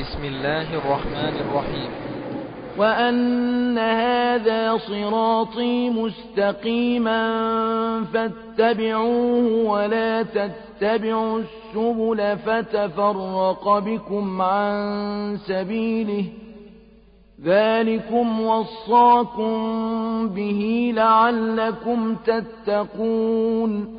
بسم الله الرحمن الرحيم وأن هذا صراطي مستقيما فاتبعوه ولا تتبعوا السبل فتفرق بكم عن سبيله ذلكم وصاكم به لعلكم تتقون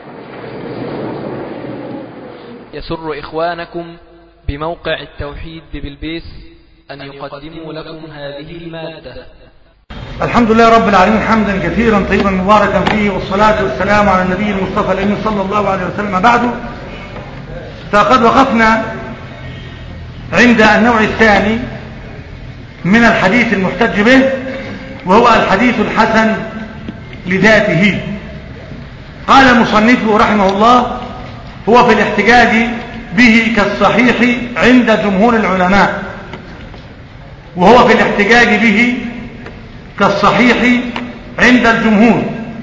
يسر إخوانكم بموقع التوحيد بالبيس أن يقدموا لكم هذه المادة الحمد لله رب العالمين حمدا كثيرا طيبا مباركا فيه والصلاة والسلام على النبي المصطفى الأمين صلى الله عليه وسلم بعد فقد وقفنا عند النوع الثاني من الحديث المحتج به وهو الحديث الحسن لذاته قال مصنفه رحمه الله هو في الاحتجاج به كالصحيح عند جمهور العلماء وهو في الاحتجاج به كالصحيح عند الجمهور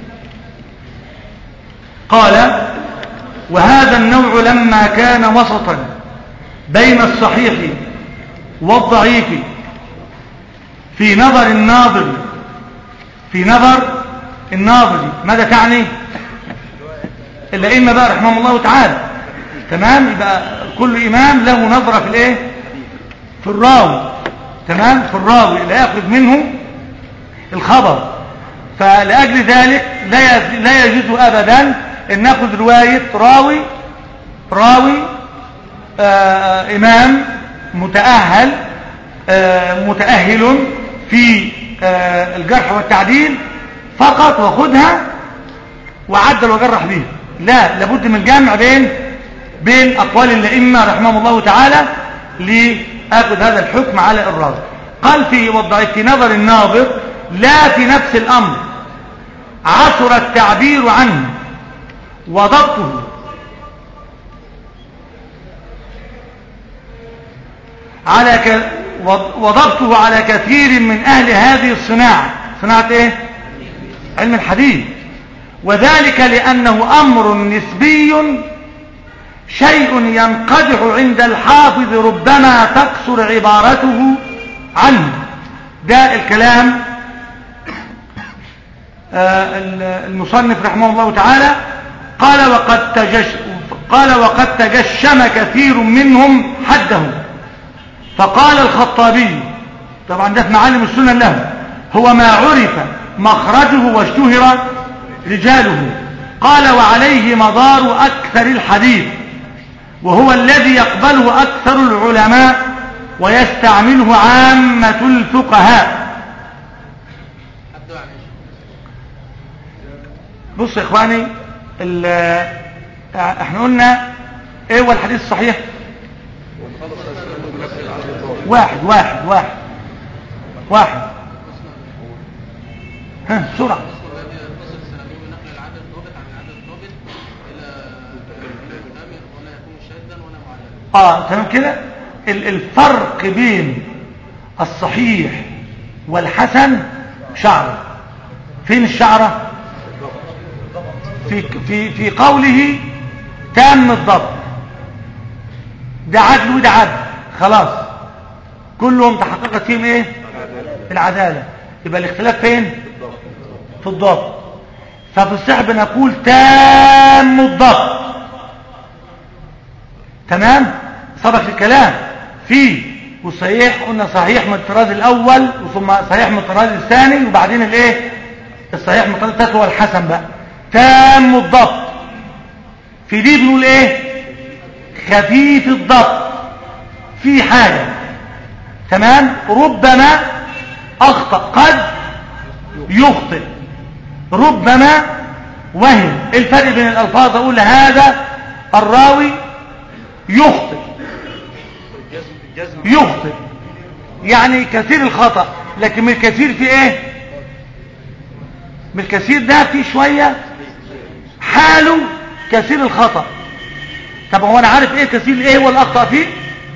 قال وهذا النوع لما كان وسطا بين الصحيح والضعيف في نظر الناظر في نظر الناظر ماذا تعني الائمه بقى رحمهم الله تعالى تمام يبقى كل امام له نظره في الايه في الراوي تمام في الراوي اللي ياخذ منه الخبر فلاجل ذلك لا لا يجوز ابدا ان ناخذ روايه راوي راوي آه امام متاهل آه متاهل في آه الجرح والتعديل فقط وخذها وعدل وجرح بها لا لابد من جمع بين بين اقوال الائمه رحمهم الله تعالى لاخذ هذا الحكم على الراوي قال في وضع في نظر الناظر لا في نفس الامر عثر التعبير عنه وضبطه على ك... وضبطه على كثير من اهل هذه الصناعه صناعه ايه علم الحديث وذلك لانه امر نسبي شيء ينقدح عند الحافظ ربما تقصر عبارته عنه ده الكلام المصنف رحمه الله تعالى قال وقد تجش قال وقد تجشم كثير منهم حده فقال الخطابي طبعا ده في معالم السنن له هو ما عرف مخرجه واشتهر رجاله قال وعليه مدار أكثر الحديث وهو الذي يقبله أكثر العلماء ويستعمله عامة الفقهاء بص يا اخواني احنا قلنا ايه هو الحديث الصحيح واحد واحد واحد واحد ها بسرعة اه تمام كده الفرق بين الصحيح والحسن شعرة فين الشعرة في في في قوله تام الضبط ده عدل وده عدل خلاص كلهم تحققت فيهم ايه العدالة يبقى الاختلاف فين في الضبط ففي الصحب نقول تام الضبط تمام سبق الكلام في والصحيح قلنا صحيح من الطراز الاول ثم صحيح من الطراز الثاني وبعدين الايه الصحيح من الطراز الثالث هو الحسن بقى تام الضبط في دي بنقول ايه خفيف الضبط في حاجة تمام ربما اخطأ قد يخطئ ربما وهم ايه الفرق بين الالفاظ اقول هذا الراوي يخطئ يخطئ يعني كثير الخطأ لكن من الكثير في ايه من الكثير ده في شوية حاله كثير الخطأ طب هو انا عارف ايه كثير ايه هو الاخطأ فيه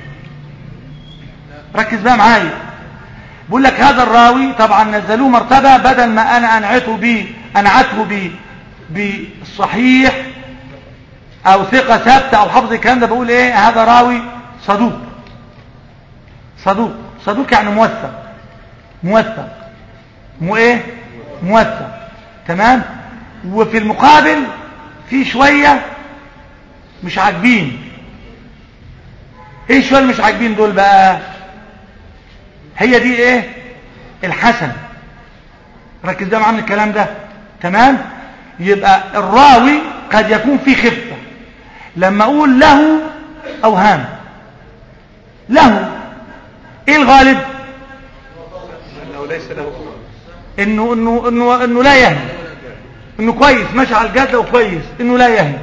ركز بقى معايا بقول لك هذا الراوي طبعا نزلوه مرتبة بدل ما انا انعته بيه انعته بيه بالصحيح او ثقة ثابتة او حفظ الكلام ده بقول ايه هذا راوي صدوق صدوق صدوق يعني موثق موثق مو ايه موثق تمام وفي المقابل في شوية مش عاجبين ايه شوية اللي مش عاجبين دول بقى هي دي ايه الحسن ركز ده معانا من الكلام ده تمام يبقى الراوي قد يكون في خفة لما اقول له اوهام له ايه الغالب انه ليس له انه انه انه انه لا يهم انه كويس ماشي على الجاده وكويس انه لا يهم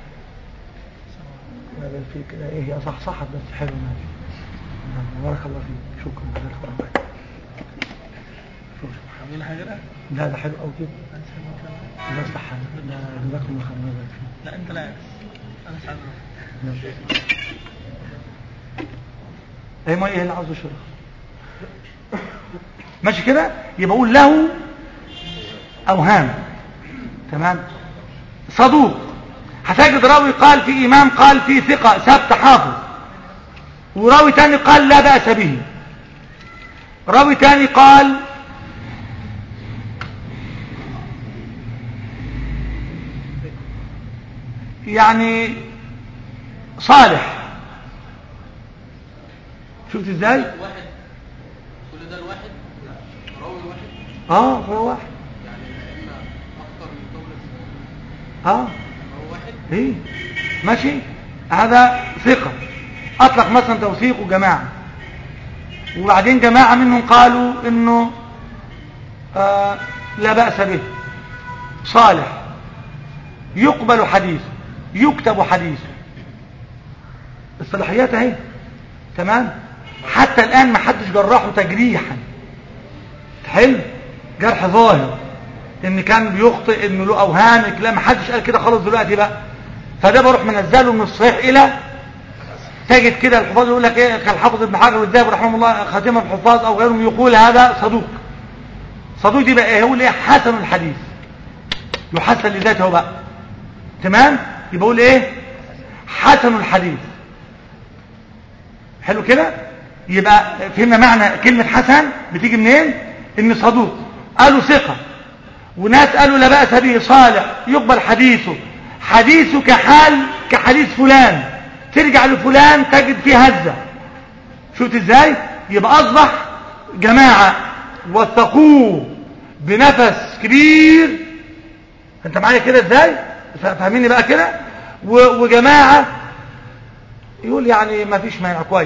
في كده ايه يا صح صح بس حلو ماشي بارك الله فيك شكرا جزاك الله خير عاملين حاجه لا لا ده حلو قوي كده لا صح لا جزاك الله خير الله يبارك فيك لا انت لا انا سعد ماشي. ايه ما ايه اللي عاوز يشرح ماشي كده يبقى اقول له اوهام تمام صدوق هتجد راوي قال في امام قال في ثقة ثبت حافظ وراوي تاني قال لا بأس به راوي تاني قال يعني صالح شفت ازاي واحد كل ده الواحد راوي واحد اه هو واحد يعني اما اكتر من قول اه هو واحد ايه ماشي هذا ثقة اطلق مثلا توثيق جماعة وبعدين جماعة منهم قالوا انه آه لا بأس به صالح يقبل حديثه يكتب حديثه الصلاحيات اهي تمام حتى الآن ما حدش جرحه تجريحا حلو جرح ظاهر ان كان بيخطئ انه له اوهام لا ما حدش قال كده خالص دلوقتي بقى فده بروح منزله من الصحيح الى تجد كده الحفاظ يقول لك ايه كالحافظ ابن حجر والذهبي رحمه الله خاتمه الحفاظ او غيرهم يقول هذا صدوق صدوق دي بقى ايه يقول ايه حسن الحديث يحسن لذاته بقى تمام يبقى يقول ايه حسن الحديث حلو كده يبقى فهمنا معنى كلمة حسن بتيجي منين ان صدوق قالوا ثقة وناس قالوا لا بأس به صالح يقبل حديثه حديثه كحال كحديث فلان ترجع لفلان تجد فيه هزة شفت ازاي يبقى اصبح جماعة وثقوه بنفس كبير انت معايا كده ازاي فاهميني بقى كده و- وجماعة يقول يعني ما فيش مانع كويس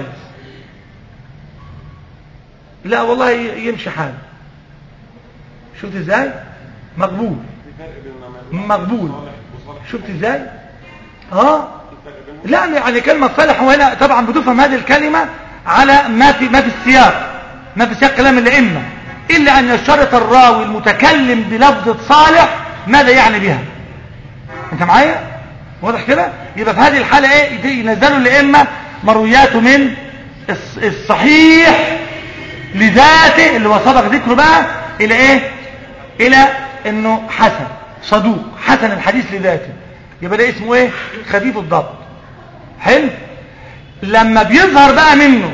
لا والله ي- يمشي حاله شفت ازاي مقبول مقبول شفت ازاي اه لا يعني كلمة صالح هنا طبعا بتفهم هذه الكلمة على ما في ما في السياق ما في سياق كلام الأئمة إلا أن يشترط الراوي المتكلم بلفظة صالح ماذا يعني بها أنت معايا واضح كده يبقى في هذه الحالة إيه ينزلوا الأئمة مروياته من الص- الصحيح لذاته اللي هو سبق ذكره بقى إلى إيه إلى إنه حسن صدوق حسن الحديث لذاته يبقى ده اسمه إيه خفيف الضبط حلو لما بيظهر بقى منه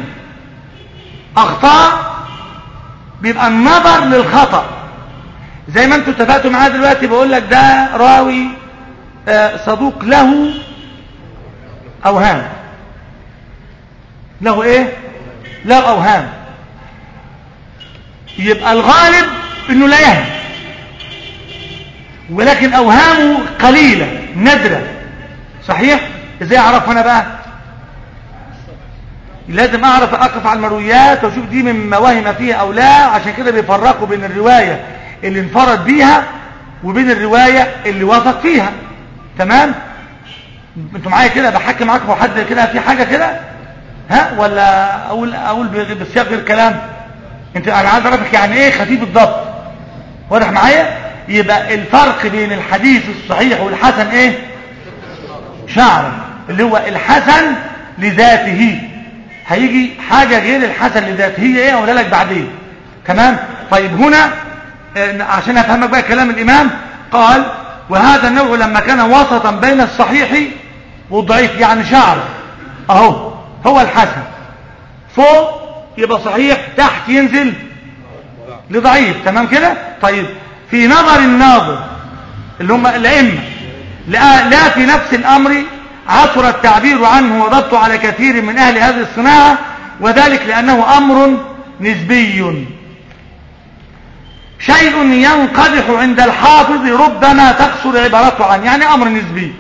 اخطاء بيبقى النظر للخطأ زي ما انتوا اتفقتوا معايا دلوقتي بقول لك ده راوي آه، صدوق له اوهام له ايه له اوهام يبقى الغالب انه لا يهم ولكن اوهامه قليلة نادرة صحيح ازاي اعرف انا بقى لازم اعرف اقف على المرويات واشوف دي من مواهم فيها او لا عشان كده بيفرقوا بين الرواية اللي انفرد بيها وبين الرواية اللي وافق فيها تمام انتوا معايا كده بحكي معاكم وحد كده في حاجة كده ها ولا اقول اقول بسياق الكلام انت انا عايز اعرفك يعني ايه خفيف الضبط واضح معايا يبقى الفرق بين الحديث الصحيح والحسن ايه شعر اللي هو الحسن لذاته هيجي حاجة غير الحسن لذاته هي ايه اقولها لك بعدين تمام طيب هنا آه، عشان افهمك بقى كلام الامام قال وهذا النوع لما كان وسطا بين الصحيح والضعيف يعني شعر اهو هو الحسن فوق يبقى صحيح تحت ينزل لضعيف تمام كده طيب في نظر الناظر اللي هم الأئمة لا, لا في نفس الأمر عثر التعبير عنه وضبطه على كثير من أهل هذه الصناعة وذلك لأنه أمر نسبي شيء ينقدح عند الحافظ ربما تقصر عبارته عنه يعني أمر نسبي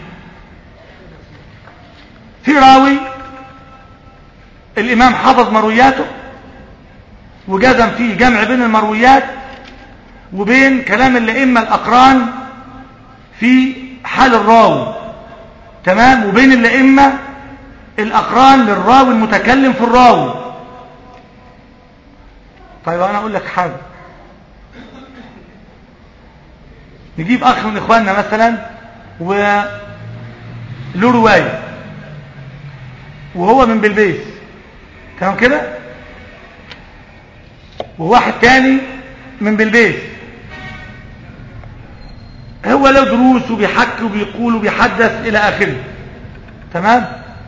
في راوي الإمام حفظ مروياته وجزم فيه جمع بين المرويات وبين كلام الأئمة الأقران في حال الراوي تمام وبين الأئمة الأقران للراوي المتكلم في الراوي طيب أنا أقول لك حاجة نجيب أخ من إخواننا مثلا وله رواية وهو من بلبيس تمام كده وواحد تاني من بلبيس هو له دروس وبيحكي وبيقول وبيحدث إلى آخره تمام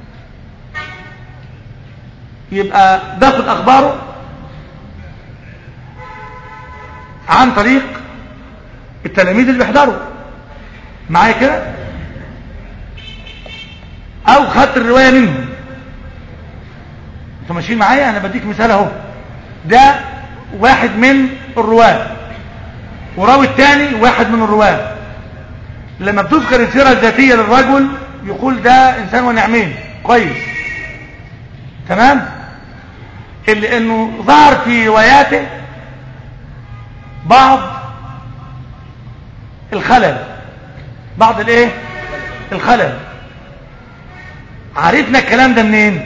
يبقى باخد أخباره عن طريق التلاميذ اللي بيحضروا معايا كده او خدت الروايه منهم انتوا ماشيين معايا انا بديك مثال اهو ده واحد من الرواه وراوي الثاني واحد من الرواه لما بتذكر السيره الذاتيه للرجل يقول ده انسان ونعمين كويس تمام اللي انه ظهر في رواياته بعض الخلل بعض الايه الخلل عرفنا الكلام ده منين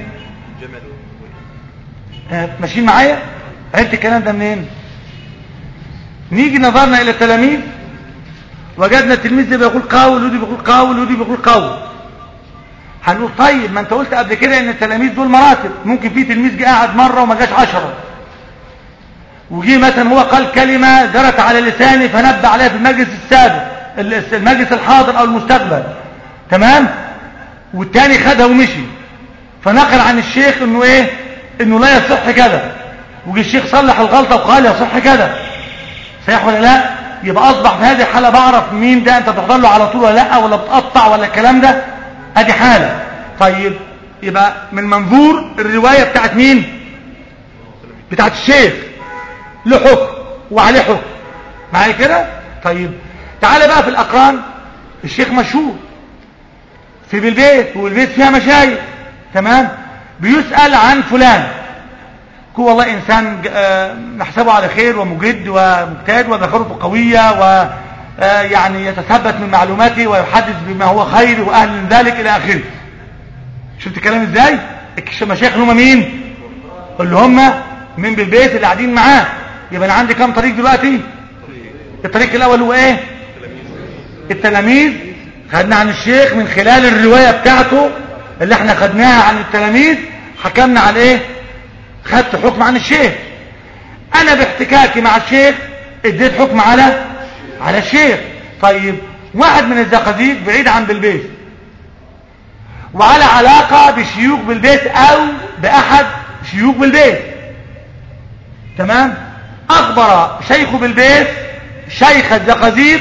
آه، ماشيين معايا عرفت الكلام ده منين نيجي نظرنا الى التلاميذ وجدنا التلميذ ده بيقول قول ودي بيقول قول ودي بيقول قول هنقول طيب ما انت قلت قبل كده ان التلاميذ دول مراتب ممكن في تلميذ جه قاعد مره وما جاش عشرة وجي مثلا هو قال كلمة جرت على لساني فنبه عليها في المجلس السابق المجلس الحاضر او المستقبل تمام والتاني خدها ومشي فنقل عن الشيخ انه ايه انه لا يصح كذا وجي الشيخ صلح الغلطة وقال يصح كذا صحيح ولا لا يبقى اصبح في هذه الحالة بعرف مين ده انت بتحضر له على طول ولا لا ولا بتقطع ولا الكلام ده ادي حالة طيب يبقى من منظور الرواية بتاعت مين بتاعت الشيخ له حكم وعليه حكم معايا كده طيب تعالى بقى في الاقران الشيخ مشهور في بالبيت والبيت فيها مشايخ تمام بيسأل عن فلان هو والله انسان آه، نحسبه على خير ومجد ومجتهد وذاكرته قوية و آه، يعني يتثبت من معلوماته ويحدث بما هو خير واهل من ذلك الى اخره شفت الكلام ازاي المشايخ اللي هم مين اللي هم من بالبيت اللي قاعدين معاه يبقى انا عندي كام طريق دلوقتي الطريق الاول هو ايه التلاميذ خدنا عن الشيخ من خلال الرواية بتاعته اللي احنا خدناها عن التلاميذ حكمنا على ايه خدت حكم عن الشيخ انا باحتكاكي مع الشيخ اديت حكم على على الشيخ طيب واحد من الزقازيق بعيد عن بالبيت وعلى علاقة بشيوخ بالبيت او باحد شيوخ بالبيت تمام اخبر شيخ بالبيت شيخ الزقازيق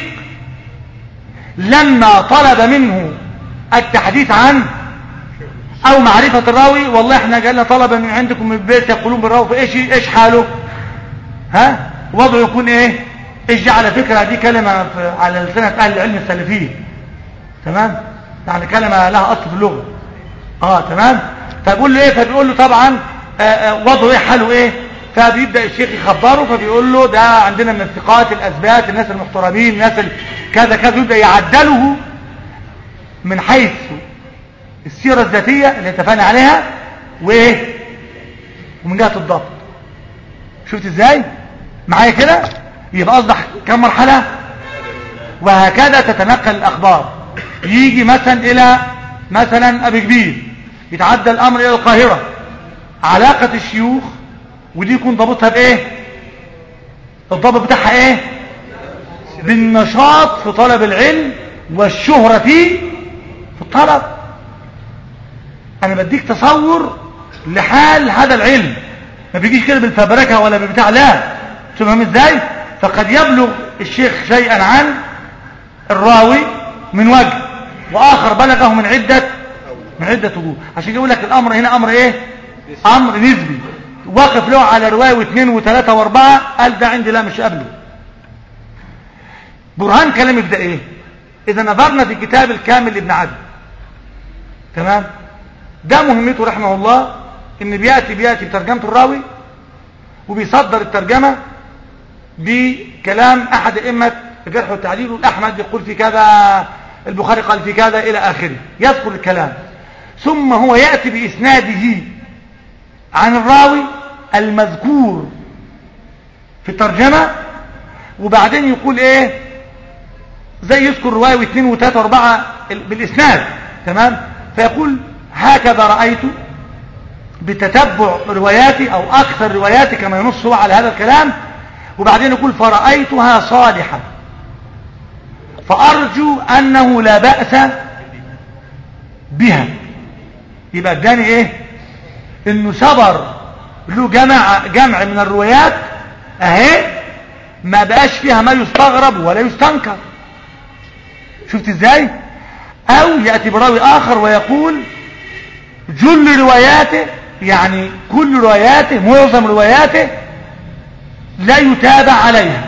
لما طلب منه التحديث عن او معرفة الراوي والله احنا جالنا طلبة من عندكم من البيت يقولون بالراوي فايش ايش حاله ها وضعه يكون ايه ايش دي على فكرة دي كلمة في على لسنة اهل العلم السلفيين تمام يعني كلمة لها اصل في اللغة اه تمام فبيقول له ايه فبيقول له طبعا آه آه وضعه ايه حاله ايه فبيبدأ الشيخ يخبره فبيقول له ده عندنا من الثقات الأثبات الناس المحترمين الناس كذا كذا يبدأ يعدله من حيث السيرة الذاتية اللي اتفقنا عليها وايه ومن جهة الضبط شفت ازاي معايا كده يبقى اصبح كم مرحلة وهكذا تتنقل الاخبار يجي مثلا الى مثلا ابي كبير يتعدى الامر الى القاهرة علاقة الشيوخ ودي يكون ضابطها بايه الضابط بتاعها ايه بالنشاط في طلب العلم والشهرة فيه في الطلب انا بديك تصور لحال هذا العلم ما بيجيش كده بالفبركه ولا بالبتاع لا تفهم ازاي فقد يبلغ الشيخ شيئا عن الراوي من وجه واخر بلغه من عده من عده وجوه عشان كده يقول لك الامر هنا امر ايه امر نسبي واقف له على روايه واثنين وثلاثه واربعه قال ده عندي لا مش قبله برهان كلامي في ده ايه اذا نظرنا في كتاب الكامل لابن عدي تمام ده مهمته رحمه الله ان بياتي بياتي بترجمه الراوي وبيصدر الترجمه بكلام احد ائمه الجرح والتعديل والاحمد يقول في كذا البخاري قال في كذا الى اخره يذكر الكلام ثم هو ياتي باسناده عن الراوي المذكور في الترجمه وبعدين يقول ايه زي يذكر روايه واثنين وثلاثه واربعه بالاسناد تمام فيقول هكذا رايت بتتبع رواياتي او اكثر رواياتي كما ينص هو على هذا الكلام وبعدين يقول فرأيتها صالحة فأرجو أنه لا بأس بها يبقى اداني ايه انه صبر له جمع جمع من الروايات اهي ما بقاش فيها ما يستغرب ولا يستنكر شفت ازاي او يأتي براوي اخر ويقول جل رواياته يعني كل رواياته معظم رواياته لا يتابع عليها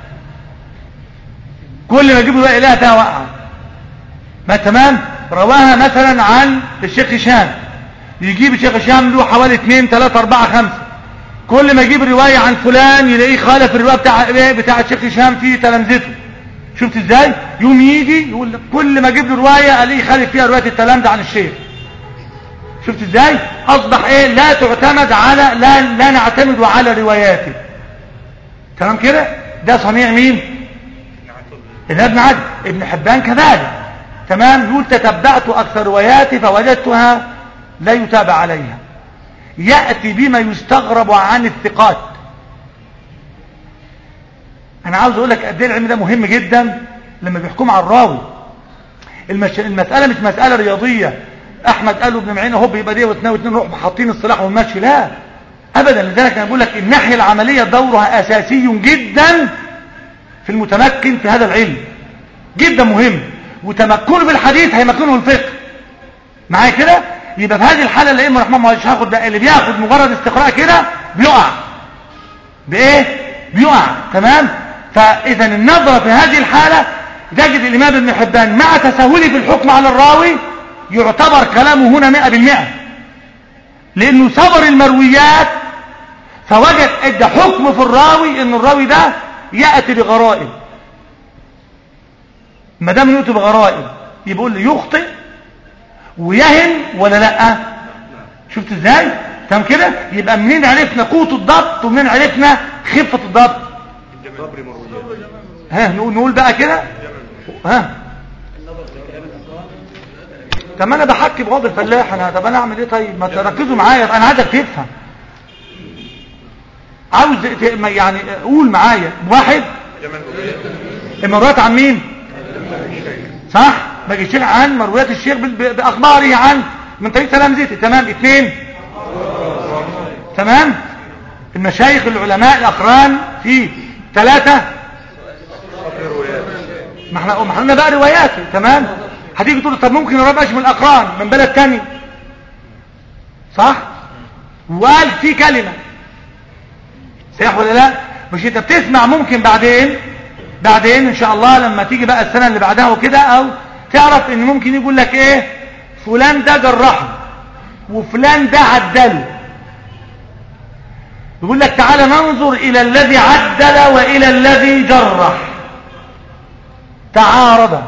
كل ما يجيب رواية لها فيها وقعة ما تمام رواها مثلا عن الشيخ هشام يجيب الشيخ هشام له حوالي 2 3 4 5 كل ما يجيب رواية عن فلان يلاقيه خالف الرواية بتاع ايه بتاع الشيخ هشام في تلامذته شفت ازاي يوم يجي يقول لك كل ما اجيب له رواية الاقيه خالف فيها رواية التلامذة عن الشيخ شفت ازاي اصبح ايه لا تعتمد على لا لا نعتمد على رواياته تمام كده ده صنيع مين ابن عدي ابن حبان كذلك تمام يقول تتبعت اكثر رواياتي فوجدتها لا يتابع عليها يأتي بما يستغرب عن الثقات انا عاوز اقول لك قد ايه العلم ده مهم جدا لما بيحكم على الراوي المش... المسألة مش مسألة رياضية احمد قالوا ابن معين اهو بيبقى دي واثنين واثنين نروح حاطين السلاح والمشي لا ابدا لذلك انا بقول لك الناحيه العمليه دورها اساسي جدا في المتمكن في هذا العلم جدا مهم وتمكنه بالحديث هيمكنه الفقه معايا كده يبقى في هذه الحاله الائمه رحمهم الله مش هاخد ده اللي بياخد مجرد استقراء كده بيقع بايه بيقع تمام فاذا النظره في هذه الحاله تجد الامام ابن حبان مع تساهله في الحكم على الراوي يعتبر كلامه هنا مئة بالمئة لانه صبر المرويات فوجد ادى حكم في الراوي ان الراوي ده يأتي بغرائب ما دام يأتي بغرائب يبقى لي يخطئ ويهم ولا لا شفت ازاي تمام كده يبقى منين عرفنا قوة الضبط ومنين عرفنا خفة الضبط ها نقول نقول بقى كده ها طب ما انا بحكي بوضع الفلاح انا طب انا اعمل ايه طيب ما تركزوا معايا انا عايزك تفهم عاوز يعني قول معايا واحد المرويات عن مين صح باجي الشيخ عن مرويات الشيخ باخباره عن من طريق تلامذته تمام اثنين تمام المشايخ العلماء الاقران في ثلاثة ما احنا ما احنا بقى رواياته تمام هتيجي تقول طب ممكن الرب من الاقران من بلد تاني صح وقال في كلمة صح ولا لا مش انت بتسمع ممكن بعدين بعدين ان شاء الله لما تيجي بقى السنة اللي بعدها وكده او تعرف ان ممكن يقول لك ايه فلان ده جرحه وفلان ده عدله يقول لك تعالى ننظر الى الذي عدل والى الذي جرح تعارضا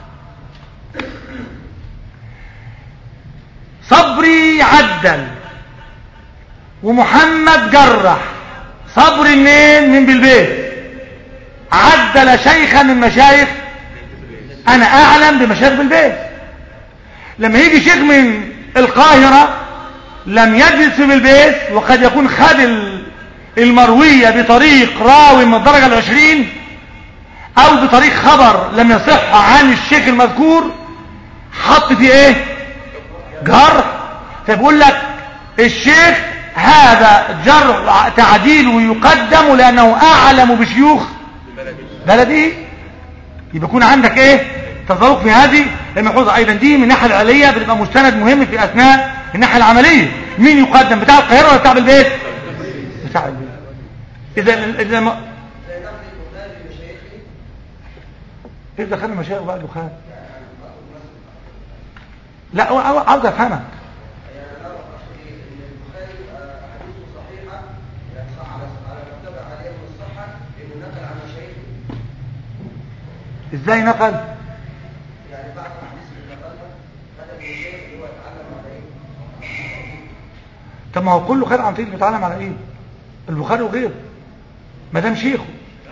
صبري عدل ومحمد جرح صبري منين من بالبيت عدل شيخا من مشايخ انا اعلم بمشايخ بالبيت لما يجي شيخ من القاهرة لم يجلس في بالبيت وقد يكون خد المروية بطريق راوي من الدرجة العشرين او بطريق خبر لم يصح عن الشيخ المذكور حط فيه ايه جرح فبقول لك الشيخ هذا جرع تعديله يقدم لأنه أعلم بشيوخ بلده يبقى يكون عندك ايه تذوق في هذه الملحوظة ايضا دي من الناحية العلية بتبقى مستند مهم في اثناء الناحية العملية مين يقدم بتاع القاهرة ولا بتاع البيت بتاع البيت اذا اذا ما ايه دخلنا مشايخ بقى البخاري لا هو- هو عاوز افهمك ازاي نقل طب ما هو كله خير عن طريق بيتعلم على ايه البخاري وغيره ما دام شيخه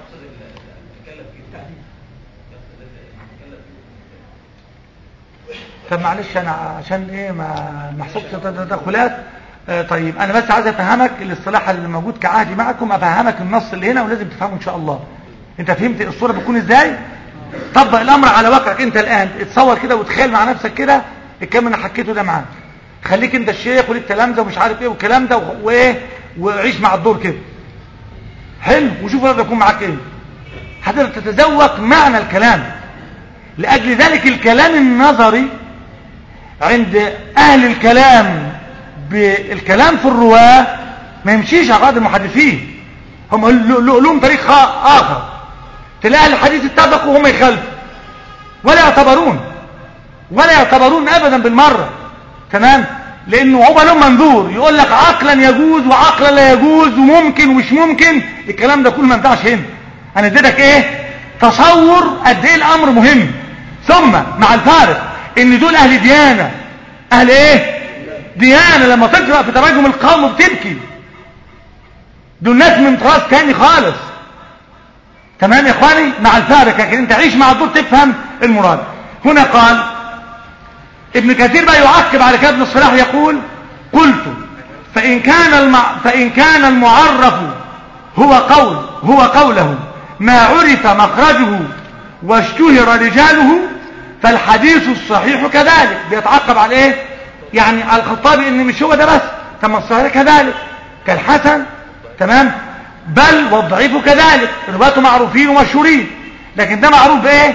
طب معلش انا عشان ايه ما ما احسبش تدخلات آه طيب انا بس عايز افهمك الاصطلاح اللي موجود كعهدي معكم افهمك النص اللي هنا ولازم تفهمه ان شاء الله انت فهمت الصوره بتكون ازاي طبق الامر على واقعك انت الان اتصور كده وتخيل مع نفسك كده الكلام اللي انا حكيته ده معاك خليك انت الشيخ وليك الكلام ده ومش عارف ايه والكلام ده و- وايه وعيش مع الدور كده حلو وشوف رد يكون معاك ايه حضرتك تتذوق معنى الكلام لاجل ذلك الكلام النظري عند اهل الكلام بالكلام في الرواه ما يمشيش على قواعد المحدثين هم له- له- لهم طريق خا- اخر تلاقي اهل الحديث اتفقوا وهم يخالفوا ولا يعتبرون ولا يعتبرون ابدا بالمره تمام لانه هو له منظور يقول لك عقلا يجوز وعقلا لا يجوز وممكن ومش ممكن الكلام ده كله ما ينفعش هنا انا اديتك ايه تصور قد ايه الامر مهم ثم مع الفارق ان دول اهل ديانه اهل ايه ديانه لما تقرا في تراجم القوم بتبكي دول ناس من طراز تاني خالص تمام يا اخواني مع الفارق لكن انت عيش مع الدور تفهم المراد هنا قال ابن كثير بقى يعقب على كده ابن الصلاح يقول قلت فإن كان المع... فإن كان المعرف هو قول هو قوله ما عرف مخرجه واشتهر رجاله فالحديث الصحيح كذلك بيتعقب على ايه يعني على الخطابي ان مش هو ده بس كما الصحيح كذلك كالحسن تمام بل والضعيف كذلك رواته معروفين ومشهورين لكن ده معروف بايه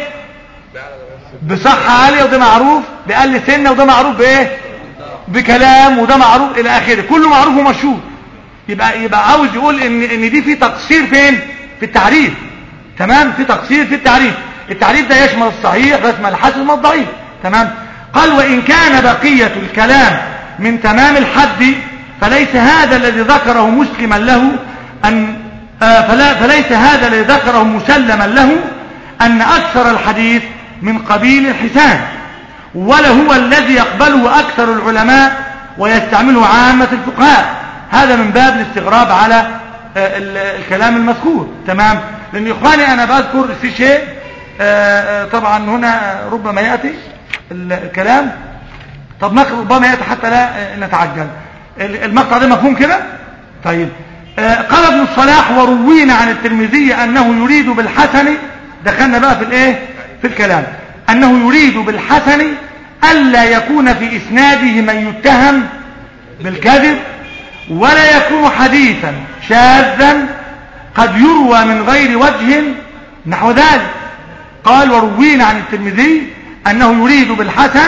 بصحة عالية وده معروف بأقل سنة وده معروف بإيه بكلام وده معروف إلى آخره كله معروف ومشهور يبقى يبقى عاوز يقول إن إن دي في تقصير فين في التعريف تمام في تقصير في التعريف التعريف ده يشمل الصحيح ويشمل الحسن والضعيف تمام قال وإن كان بقية الكلام من تمام الحد فليس هذا الذي ذكره مسلما له أن آه فلا فليس هذا الذي ذكره مسلما له أن أكثر الحديث من قبيل الحسان ولا هو الذي يقبله أكثر العلماء ويستعمله عامة الفقهاء هذا من باب الاستغراب على آه، ال- الكلام المذكور تمام لأن إخواني أنا بذكر في شيء آه، آه، طبعا هنا ربما يأتي ال- الكلام طب نقل ربما يأتي حتى لا آه، نتعجل ال- المقطع ده مفهوم كده طيب آه، قال ابن الصلاح وروينا عن الترمذي أنه يريد بالحسن دخلنا بقى في الايه في الكلام أنه يريد بالحسن ألا يكون في إسناده من يتهم بالكذب ولا يكون حديثا شاذا قد يروى من غير وجه نحو ذلك قال وروينا عن الترمذي أنه يريد بالحسن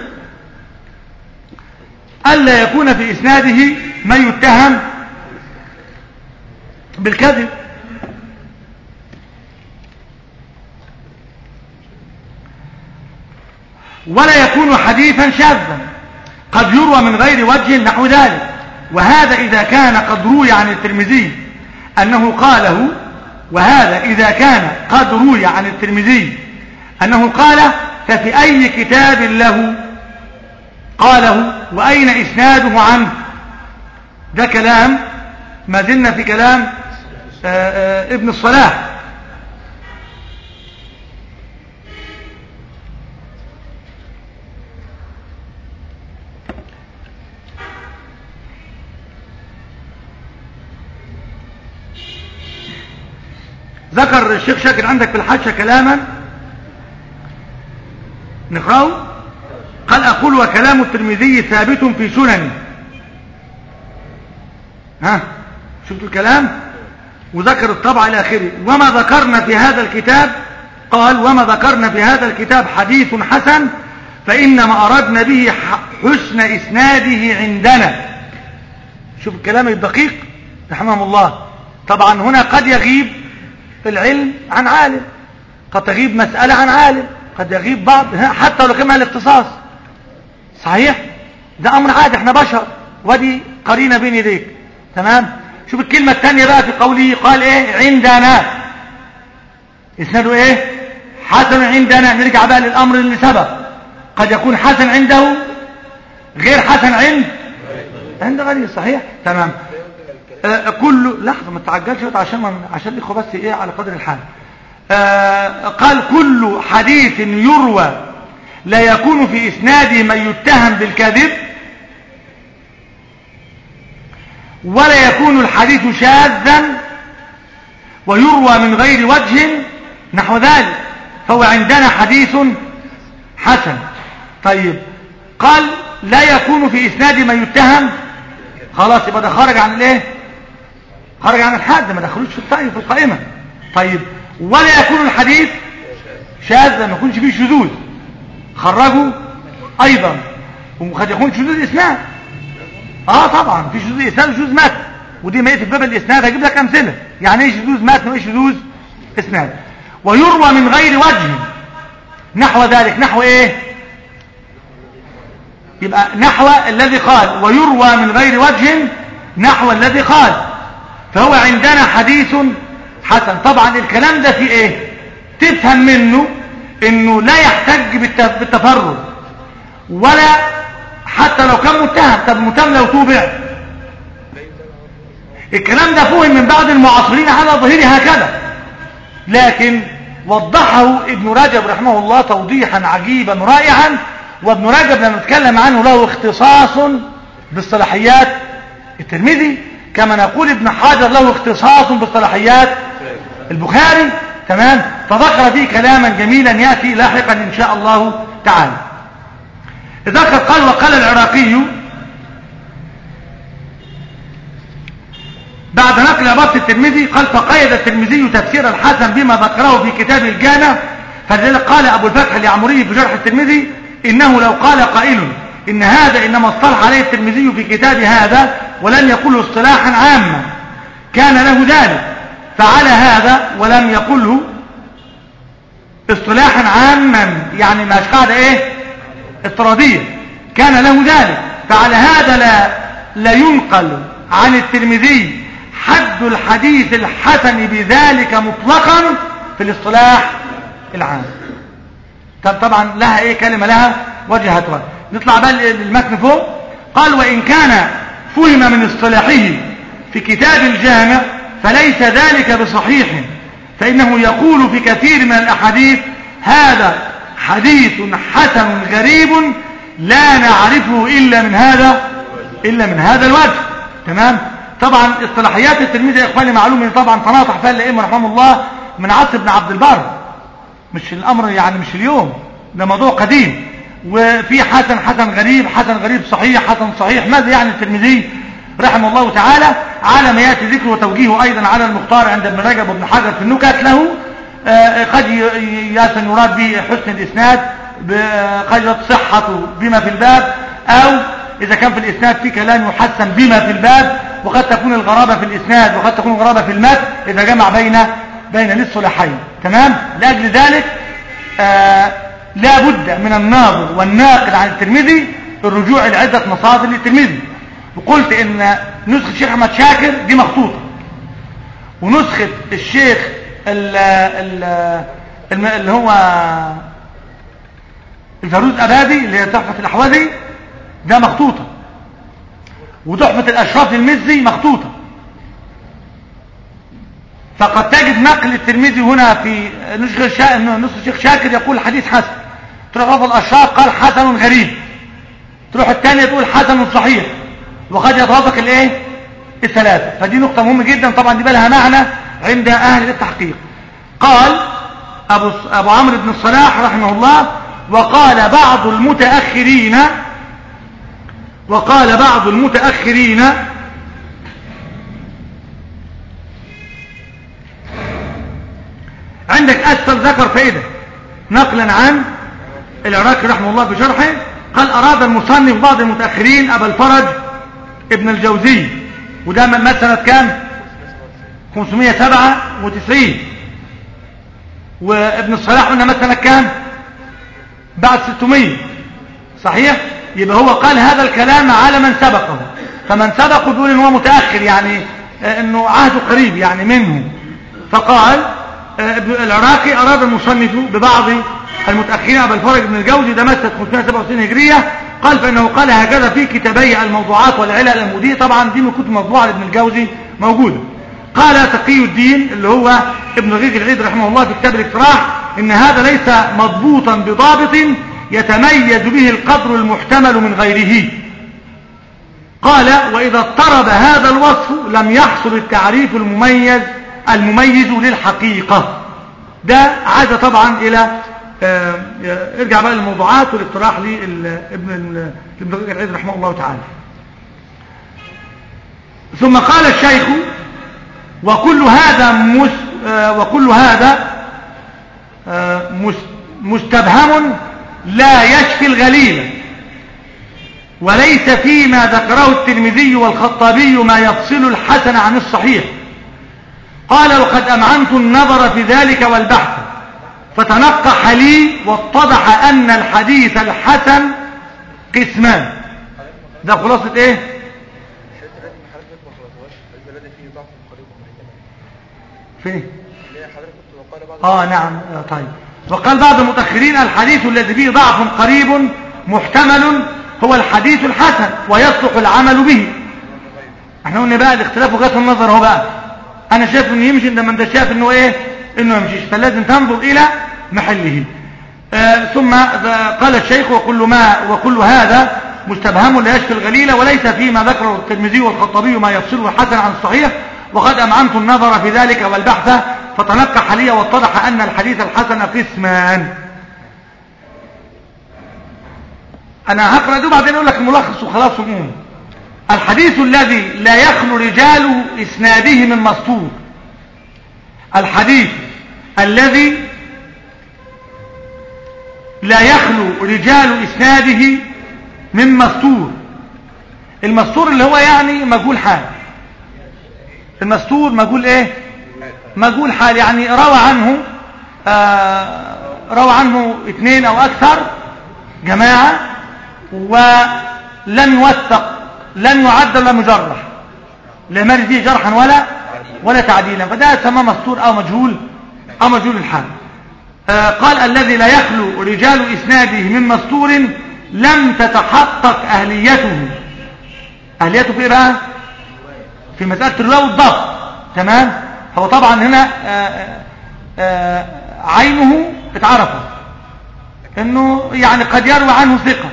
ألا يكون في إسناده من يتهم بالكذب ولا يكون حديثا شاذا قد يروى من غير وجه نحو ذلك وهذا إذا كان قد روي عن الترمذي أنه قاله وهذا إذا كان قد روي عن الترمذي أنه قال ففي أي كتاب له قاله وأين إسناده عنه ده كلام ما زلنا في كلام آآ آآ ابن الصلاح ذكر الشيخ شاكر عندك في الحاشة كلاما نقرأه قال أقول وكلام الترمذي ثابت في سننه ها شفتوا الكلام وذكر الطبع إلى آخره وما ذكرنا في هذا الكتاب قال وما ذكرنا في هذا الكتاب حديث حسن فإنما أردنا به حسن إسناده عندنا شوف الكلام الدقيق رحمه الله طبعا هنا قد يغيب العلم عن عالم قد تغيب مسألة عن عالم قد يغيب بعض حتى لو كان مع الاختصاص صحيح ده أمر عادي احنا بشر ودي قرينة بين يديك تمام شوف الكلمة الثانية بقى في قوله قال ايه عندنا اسناده ايه حسن عندنا نرجع بقى للأمر اللي سبق قد يكون حسن عنده غير حسن عند عند غيره صحيح تمام آه كل لحظة ما تعجلش عشان من عشان الاخوه بس ايه على قدر الحال آه قال كل حديث يروى لا يكون في اسناده من يتهم بالكذب ولا يكون الحديث شاذا ويروى من غير وجه نحو ذلك فهو عندنا حديث حسن طيب قال لا يكون في اسناد من يتهم خلاص يبقى ده خرج عن الايه خرج عن الحد ما دخلوش في الطيب في القائمه طيب ولا يكون الحديث شاذا ما يكونش فيه شذوذ خرجوا ايضا وقد يكون شذوذ اسناد اه طبعا في شذوذ اسناد وشذوذ متن ودي ما في باب الاسناد هجيب لك امثله يعني ايه شذوذ متن وايه شذوذ اسناد ويروى من غير وجه نحو ذلك نحو ايه يبقى نحو الذي قال ويروى من غير وجه نحو الذي قال فهو عندنا حديث حسن طبعا الكلام ده في ايه تفهم منه انه لا يحتج بالتفرد ولا حتى لو كان متهم طب متهم لو توبع الكلام ده فهم من بعض المعاصرين على ظهيره هكذا لكن وضحه ابن رجب رحمه الله توضيحا عجيبا رائعا وابن رجب لما نتكلم عنه له اختصاص بالصلاحيات الترمذي كما نقول ابن حجر له اختصاص بالصلاحيات البخاري تمام فذكر فيه كلاما جميلا يأتي لاحقا إن شاء الله تعالى ذكر قال وقال العراقي بعد نقل عبارة الترمذي قال فقيد الترمذي تفسير الحسن بما ذكره في كتاب الجامع فلذلك قال أبو الفتح لعمري في جرح الترمذي إنه لو قال قائل إن هذا إنما اصطلح عليه الترمذي في كتاب هذا ولم يقله اصطلاحا عاما كان له ذلك فعلى هذا ولم يقله اصطلاحا عاما يعني مش قاعدة ايه افتراضية كان له ذلك فعلى هذا لا لا ينقل عن الترمذي حد الحديث الحسن بذلك مطلقا في الاصطلاح العام طب طبعا لها ايه كلمة لها وجهتها نطلع بقى للمتن فوق قال وإن كان فهم من اصطلاحه في كتاب الجامع فليس ذلك بصحيح فإنه يقول في كثير من الأحاديث هذا حديث حسن غريب لا نعرفه إلا من هذا إلا من هذا الوجه تمام طبعا اصطلاحيات التلميذ يا إخواني معلوم طبعا تناطح فيها الأئمة رحمه الله من عصر ابن عبد البر مش الأمر يعني مش اليوم ده موضوع قديم وفي حسن حسن غريب حسن غريب صحيح حسن صحيح ماذا يعني الترمذي رحمه الله تعالى على ما ياتي ذكره وتوجيهه ايضا على المختار عند ابن رجب وابن حجر في النكت له آه قد ياسن يراد به حسن الاسناد قد يراد صحته بما في الباب او اذا كان في الاسناد في كلام يحسن بما في الباب وقد تكون الغرابه في الاسناد وقد تكون الغرابه في المتن اذا جمع بين بين للصلاحين تمام لاجل ذلك آه لا بد من الناظر والناقل عن الترمذي الرجوع إلى عدة مصادر للترمذي وقلت ان نسخة الشيخ احمد شاكر دي مخطوطة ونسخة الشيخ ال ال اللي هو الفاروز أبادي اللي هي تحفة الأحوذي ده مخطوطة وتحفة الأشراف المزي مخطوطة فقد تجد نقل الترمذي هنا في نسخة الشيخ شاكر يقول حديث حسن تروح رفض الأشراف قال حسن غريب تروح الثانية تقول حسن صحيح وقد يتوافق الايه الثلاثة فدي نقطة مهمة جدا طبعا دي لها معنى عند أهل التحقيق قال أبو, أبو عمرو بن الصلاح رحمه الله وقال بعض المتأخرين وقال بعض المتأخرين عندك أسفل ذكر فائدة نقلا عن العراقي رحمه الله في شرحه قال أراد المصنف بعض المتأخرين أبا الفرج ابن الجوزي وده من مات سنة كام 597 وابن الصلاح قلنا مات سنة كام بعد 600 صحيح يبقى هو قال هذا الكلام على من سبقه فمن سبقه بيقول ان هو متأخر يعني آه، انه عهده قريب يعني منه فقال آه، ابن العراقي اراد المصنف ببعض المتأخرين ابا الفرج بن الجوزي ده مات 567 هجرية قال فانه قال هكذا في كتابي الموضوعات والعلل المودية طبعا دي من كتب مطبوعة لابن الجوزي موجودة قال تقي الدين اللي هو ابن رقيق العيد رحمه الله في كتاب الاقتراح ان هذا ليس مضبوطا بضابط يتميز به القدر المحتمل من غيره قال وإذا اضطرب هذا الوصف لم يحصل التعريف المميز المميز للحقيقة ده عاد طبعا إلى آه، ارجع بقى للموضوعات والاقتراح لابن ابن رقيق العيد رحمه الله تعالى ثم قال الشيخ وكل هذا مس آه، وكل هذا آه، مس- مستبهم لا يشفي الغليل وليس فيما ذكره الترمذي والخطابي ما يفصل الحسن عن الصحيح قال وقد أمعنت النظر في ذلك والبحث فتنقح لي واتضح أن الحديث الحسن قسمان ده خلاصة ايه الحته التي من حضرتك ما خلصناهاش البلد فيه ضعف قريب ومحتمل فين اللي هي حضرتك كنت وقال بعض اه نعم آه طيب وقال بعض المتأخرين الحديث الذي فيه ضعف قريب محتمل هو الحديث الحسن ويصلح العمل به احنا قلنا بقى الاختلاف وجهات النظر هو بقى انا شايف انه يمشي انت ما انت شايف انه ايه انه يمشيش فلازم تنظر الى محله آه ثم قال الشيخ وكل ما وكل هذا مستبهم لا يشفي الغليل وليس فيما ذكره الترمذي والخطابي ما يفصله الحسن عن الصحيح وقد أمعنت النظر في ذلك والبحث فتنقح لي واتضح أن الحديث الحسن قسمان أنا هقرأ ده وبعدين أقول لك الملخص وخلاص ونقوم الحديث الذي لا يخلو رجال إسناده من مسطور الحديث الذي لا يخلو رجال إسناده من مستور المستور اللي هو يعني مجهول حال المستور مجهول ايه مجهول حال يعني روى عنه آه روى عنه اثنين او اكثر جماعة ولم يوثق لم يعد ولا مجرح لا يمارس فيه جرحا ولا ولا تعديلا فده سماه مستور او مجهول او مجهول الحال آه قال الذي لا يخلو رجال إسناده من مستور لم تتحقق أهليته أهليته في إيه بقى في مسألة الرواية والضبط تمام هو طبعا هنا آه آه عينه اتعرفت انه يعني قد يروي عنه ثقة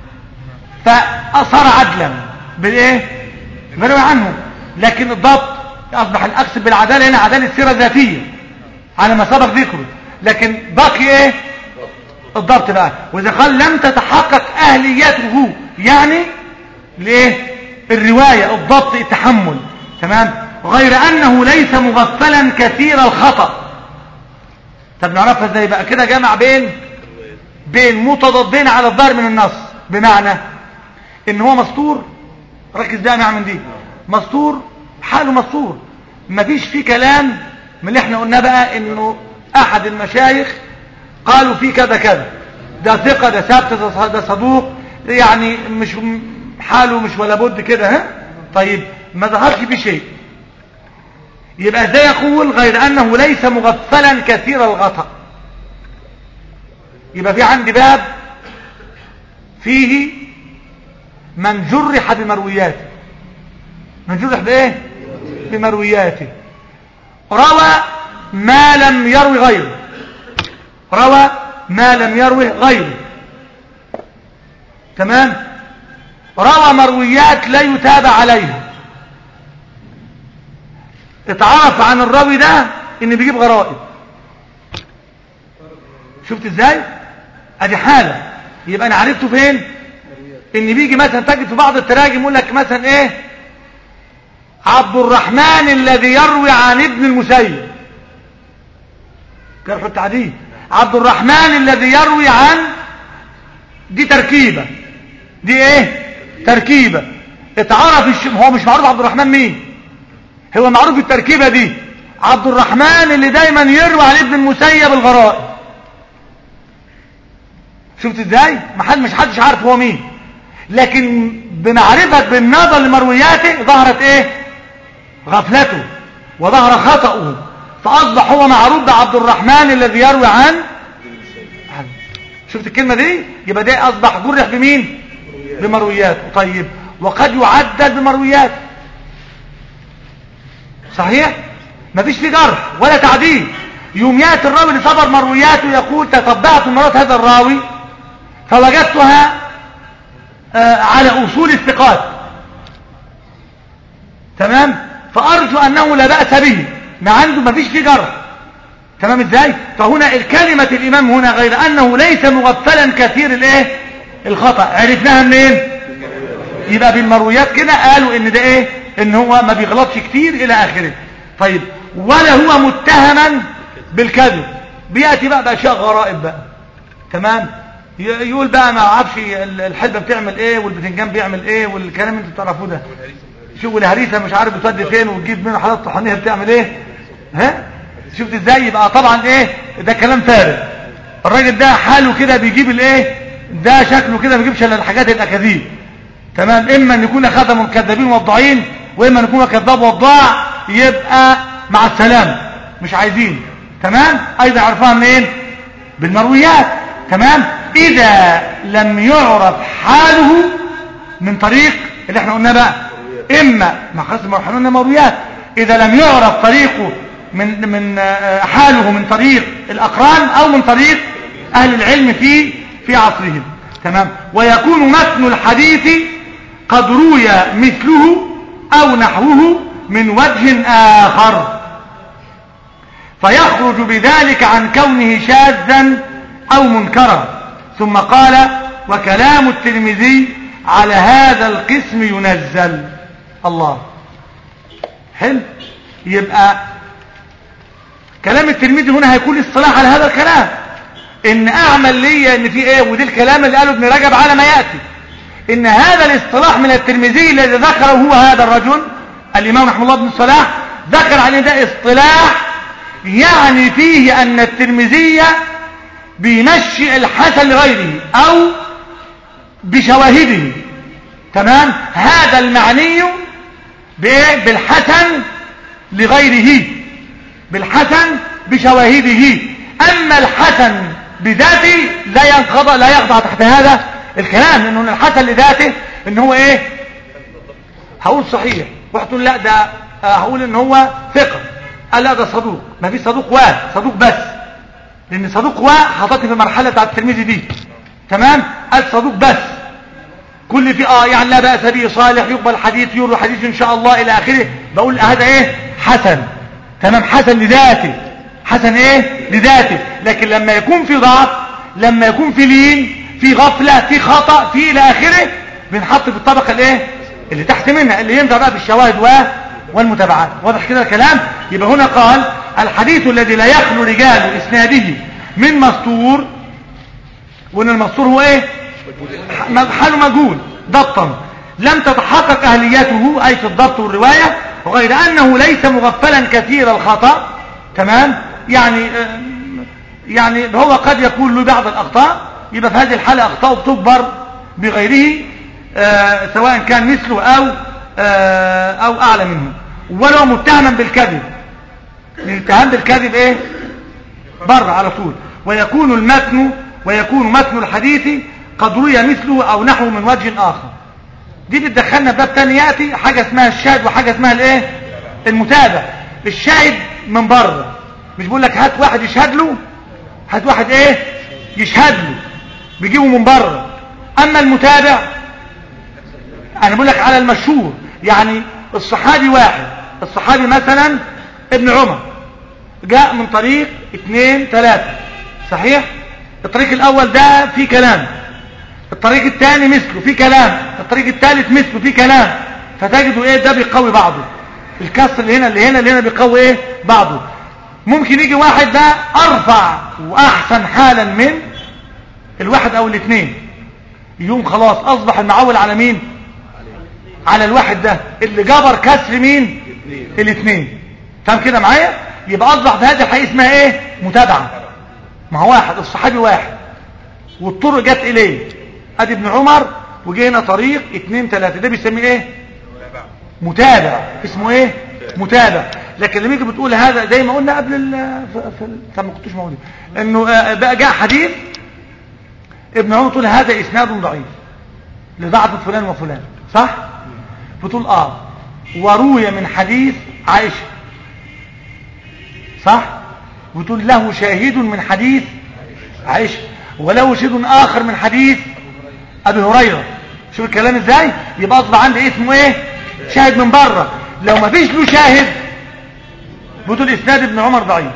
فصار عدلا بالايه بيروي عنه لكن الضبط اصبح الاقصد بالعدالة هنا عدالة سيرة ذاتية على ما سبق ذكره لكن باقي ايه الضبط بقى واذا قال لم تتحقق اهليته يعني ليه الرواية الضبط التحمل تمام غير انه ليس مغفلا كثير الخطأ طب نعرفها ازاي بقى كده جمع بين بين متضادين على الظاهر من النص بمعنى ان هو مستور ركز بقى مع من دي مستور حاله مستور مفيش فيه كلام من اللي احنا قلنا بقى انه احد المشايخ قالوا فيه كذا كذا ده ثقة ده ثابت ده- ده صدوق يعني مش حاله مش ولا بد كده ها طيب ما ظهرش فيه شيء يبقى ازاي يقول غير انه ليس مغفلا كثير الغطاء يبقى في عندي باب فيه من جرح بمروياته من جرح بايه بمروياته روى ما لم يروي غيره روى ما لم يروي غيره تمام روى مرويات لا يتابع عليها اتعرف عن الراوي ده ان بيجيب غرائب شفت ازاي ادي حالة يبقى انا عرفته فين ان بيجي مثلا تجد في بعض التراجم يقول لك مثلا ايه عبد الرحمن الذي يروي عن ابن المسيب جرح التعديل عبد الرحمن الذي يروي عن دي تركيبة دي ايه تركيبة اتعرف الش... هو مش معروف عبد الرحمن مين هو معروف التركيبة دي عبد الرحمن اللي دايما يروي عن ابن المسيب الغرائب شفت ازاي ما حد مش حدش عارف هو مين لكن بمعرفة بالنظر لمروياته ظهرت ايه غفلته وظهر خطأه فأصبح هو معروف بعبد الرحمن الذي يروي عن عن- شفت الكلمة دي يبقى ده أصبح جرح بمين بمروياته طيب وقد يعدل بمروياته صحيح مفيش فيه جرح ولا تعديل يوم ياتي الراوي اللي صبر مروياته يقول تتبعت مرات هذا الراوي فوجدتها آه، على أصول الثقات تمام فأرجو أنه لا بأس به ما عنده ما فيش فيه جرح تمام ازاي فهنا الكلمة الإمام هنا غير أنه ليس مغفلا كثير الايه الخطأ عرفناها منين يبقى بالمرويات كده قالوا ان ده ايه ان هو ما بيغلطش كتير الى اخره طيب ولا هو متهما بالكذب بياتي بقى باشياء غرائب بقى تمام ي- يقول بقى ما اعرفش ال- الحلبة بتعمل ايه والبتنجان بيعمل ايه والكلام اللي انتوا تعرفوه ده شوف الهريسه مش عارف بتودي فين وتجيب منه حالات طحينيه بتعمل ايه ها شفت ازاي يبقى طبعا ايه ده كلام فارغ الراجل ده حاله كده بيجيب الايه ده شكله كده ما بيجيبش الا الحاجات الاكاذيب تمام اما ان يكون خدم الكذابين والضعين واما ان يكون كذاب وضاع يبقى مع السلامه مش عايزين تمام ايضا عرفها منين بالمرويات تمام اذا لم يعرف حاله من طريق اللي احنا قلنا بقى اما ما خلاص ما احنا قلنا مرويات اذا لم يعرف طريقه من من آه، حاله من طريق الاقران او من طريق اهل العلم في في عصرهم تمام ويكون متن الحديث قد روي مثله او نحوه من وجه اخر فيخرج بذلك عن كونه شاذا او منكرا ثم قال وكلام الترمذي على هذا القسم ينزل الله حلو يبقى كلام الترمذي هنا هيكون اصطلاح على هذا الكلام ان اعمل لي ان في ايه ودي الكلام اللي قاله ابن رجب على ما ياتي ان هذا الاصطلاح من الترمذي الذي ذكره هو هذا الرجل الامام رحمه الله بن صلاح ذكر عليه ده اصطلاح يعني فيه ان الترمذي بيمشي الحسن لغيره او بشواهده تمام هذا المعني بايه بالحسن لغيره بالحسن بشواهده اما الحسن بذاته لا ينقضى لا يخضع تحت هذا الكلام لانه الحسن لذاته ان هو ايه هقول صحيح واحد تقول لا ده آه، هقول ان هو ثقه قال لا ده صدوق ما في صدوق واحد صدوق بس لان صدوق واحد حطتني في المرحله بتاعت الترمذي دي تمام قال صدوق بس كل في اه يعني لا باس به صالح يقبل حديث يروى حديث ان شاء الله الى اخره بقول هذا ايه حسن تمام حسن لذاته حسن ايه لذاته لكن لما يكون في ضعف لما يكون في لين في غفله في خطا في الى اخره بنحط في الطبقه الايه اللي تحت منها اللي ينفع بقى بالشواهد و والمتابعات واضح كده الكلام يبقى هنا قال الحديث الذي لا يخلو رجال اسناده من مستور وان المستور هو ايه حاله مجهول ضبطا لم تتحقق اهليته اي في الضبط والروايه وغير انه ليس مغفلا كثير الخطا تمام يعني آه، يعني هو قد يكون له بعض الاخطاء يبقى في هذه الحاله اخطاء بتكبر بغيره آه، سواء كان مثله او آه، او اعلى منه ولو متهما بالكذب الاتهام بالكذب ايه بره على طول ويكون المتن ويكون متن الحديث قد روي مثله او نحو من وجه اخر دي بتدخلنا باب تاني ياتي حاجه اسمها الشاهد وحاجه اسمها الايه المتابع الشاهد من بره مش بقول لك هات واحد يشهد له هات واحد ايه يشهد له بيجيبه من بره اما المتابع انا بقول لك على المشهور يعني الصحابي واحد الصحابي مثلا ابن عمر جاء من طريق اثنين ثلاثة صحيح الطريق الاول ده فيه كلام الطريق الثاني مثله فيه كلام الطريق الثالث مثله فيه كلام فتجدوا ايه ده بيقوي بعضه الكسر اللي هنا اللي هنا اللي هنا بيقوي ايه بعضه ممكن يجي واحد ده ارفع واحسن حالا من الواحد او الاثنين يوم خلاص اصبح المعول على مين على الواحد ده اللي جبر كسر مين الاثنين فاهم كده معايا يبقى اصبح في هذه الحقيقه اسمها ايه متابعه ما هو واحد الصحابي واحد والطرق جت اليه ادي ابن عمر وجينا طريق اتنين تلاتة ده بيسميه ايه متابع اسمه ايه متابع لكن لما يجي بتقول هذا زي ما قلنا قبل ال في في ال- طب ما كنتوش موجودين انه آه، بقى جاء حديث ابن عمر تقول هذا اسناد ضعيف لضعف فلان وفلان صح بتقول اه وروي من حديث عائشه صح وتقول له شاهد من حديث عائشه وله شاهد اخر من حديث ابي هريره شوف الكلام ازاي يبقى اصبح عندي اسمه ايه شاهد من بره لو ما فيش له شاهد بتقول اسناد ابن عمر ضعيف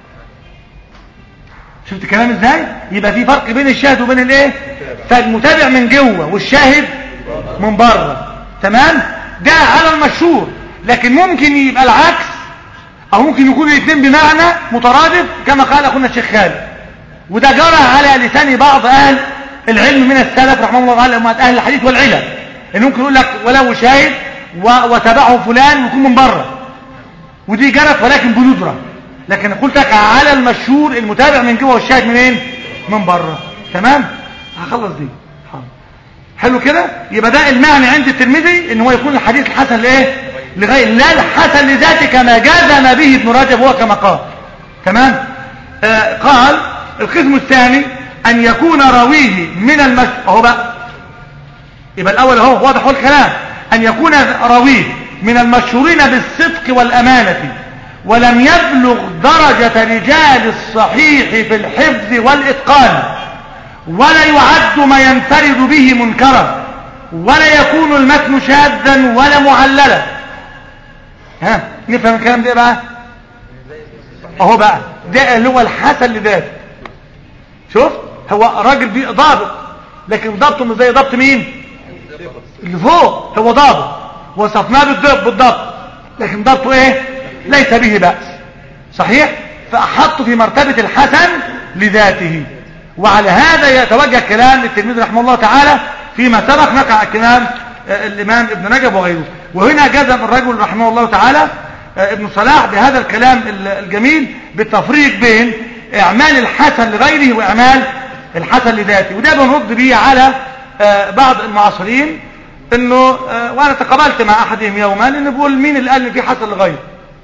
شفت الكلام ازاي يبقى في فرق بين الشاهد وبين الايه فالمتابع من جوه والشاهد من بره تمام ده على المشهور لكن ممكن يبقى العكس او ممكن يكون الاثنين بمعنى مترادف كما قال اخونا الشيخ خالد وده جرى على لسان بعض اهل العلم من السلف رحمه الله تعالى امهات اهل الحديث والعلم ان ممكن يقول لك ولو شاهد و- وتبعه فلان ويكون من بره ودي جرت ولكن بندرة لكن قلت لك على المشهور المتابع من جوه والشاهد منين من بره تمام هخلص دي حاضر. حلو كده يبقى ده المعنى عند الترمذي ان هو يكون الحديث الحسن لايه لغير لا الحسن لذاته كما جزم به ابن رجب هو كما قال تمام آه قال القسم الثاني ان يكون راويه من المش اهو بقى يبقى الاول اهو واضح هو الكلام ان يكون راويه من المشهورين بالصدق والامانه ولم يبلغ درجه رجال الصحيح في الحفظ والاتقان ولا يعد ما ينفرد به منكرا ولا يكون المتن شاذا ولا معللا ها نفهم الكلام ده بقى اهو بقى ده اللي هو الحسن لذاته شوف هو راجل بي- ضابط لكن ضبطه مش زي ضبط مين اللي فوق هو ضابط وصفناه بالضبط بالضبط لكن ضبطه ايه ليس به بأس صحيح فأحطه في مرتبة الحسن لذاته وعلى هذا يتوجه كلام التلميذ رحمه الله تعالى فيما سبق نقع كلام آه، الإمام ابن نجب وغيره وهنا جزم الرجل رحمه الله تعالى آه، ابن صلاح بهذا الكلام ال- الجميل بالتفريق بين إعمال الحسن لغيره وإعمال الحسن لذاته وده بنرد به على آه، بعض المعاصرين انه آه، وانا تقابلت مع احدهم يوما انه بيقول مين اللي قال ان في حسن لغيره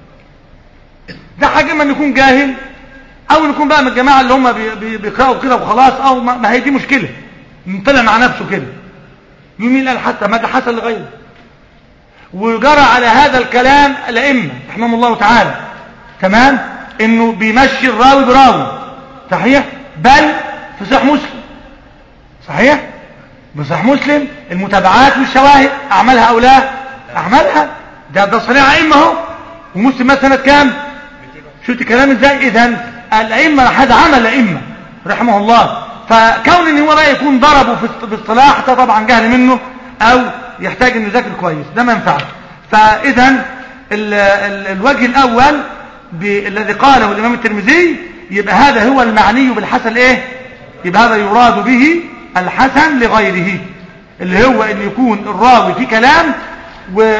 ده حاجه اما إنه يكون جاهل او إنه يكون بقى من الجماعه اللي هم بي- بي- بيقراوا كده وخلاص او ما ما هي دي مشكله طلع مع نفسه كده يقول مين اللي قال حتى ما ده حسن لغيره وجرى على هذا الكلام الائمه رحمهم الله تعالى تمام انه بيمشي الراوي براوي صحيح بل في صحيح مسلم صحيح بصحيح مسلم المتابعات والشواهد اعملها او لا اعملها ده ده صنيع ائمه اهو ومسلم مثلا سنه كام شفت كلام ازاي اذا الائمه هذا عمل ائمه رحمه الله فكون ان هو بقى يكون ضربه في است- باصطلاح ده طبعا جهل منه او يحتاج انه يذاكر كويس ده ما ينفعش فاذا ال- ال- الوجه الاول ب- الذي قاله الامام الترمذي يبقى هذا هو المعني بالحسن ايه يبقى هذا يراد به الحسن لغيره اللي هو ان يكون الراوي في كلام و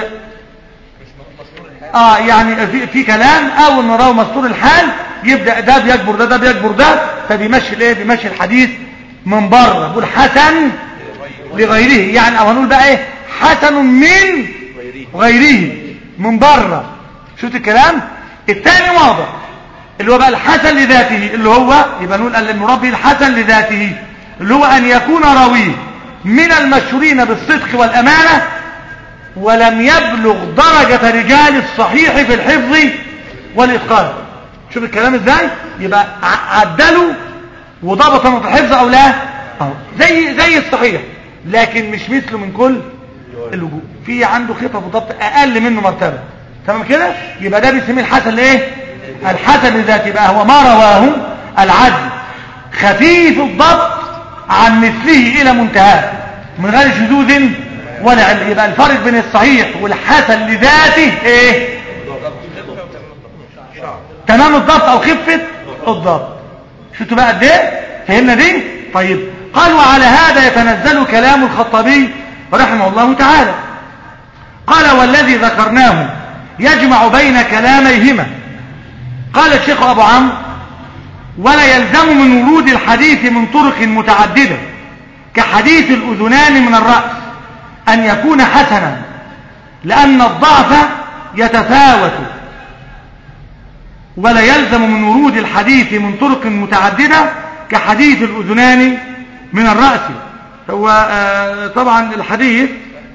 اه يعني في, في كلام او ان راوي مستور الحال يبدا ده بيجبر ده ده بيجبر ده فبيمشي الايه بيمشي الحديث من بره بيقول حسن لغيره يعني او هنقول بقى ايه حسن من غيره من بره شفت الكلام الثاني واضح اللي هو بقى الحسن لذاته اللي هو يبقى نقول المراد به الحسن لذاته اللي هو ان يكون راويه من المشهورين بالصدق والامانه ولم يبلغ درجة رجال الصحيح في الحفظ والإتقان شوف الكلام ازاي يبقى ع- عدلوا وضبطوا في الحفظ او لا أهو. زي زي الصحيح لكن مش مثله من كل الوجوه في عنده خطة وضبط اقل منه مرتبة تمام كده يبقى ده بيسميه الحسن لايه الحسن لذاته يبقى هو ما رواه العدل خفيف الضبط عن مثله الى منتهاه من غير شذوذ ولا علم يبقى الفرق بين الصحيح والحسن لذاته ايه تمام الضبط او خفة الضبط شفتوا بقى قد ايه فهمنا دي طيب قال وعلى هذا يتنزل كلام الخطابي رحمه الله تعالى قال والذي ذكرناه يجمع بين كلاميهما قال الشيخ ابو عمرو ولا يلزم من ورود الحديث من طرق متعددة كحديث الأذنان من الرأس أن يكون حسنا لأن الضعف يتفاوت ولا يلزم من ورود الحديث من طرق متعددة كحديث الأذنان من الرأس هو آه، طبعا الحديث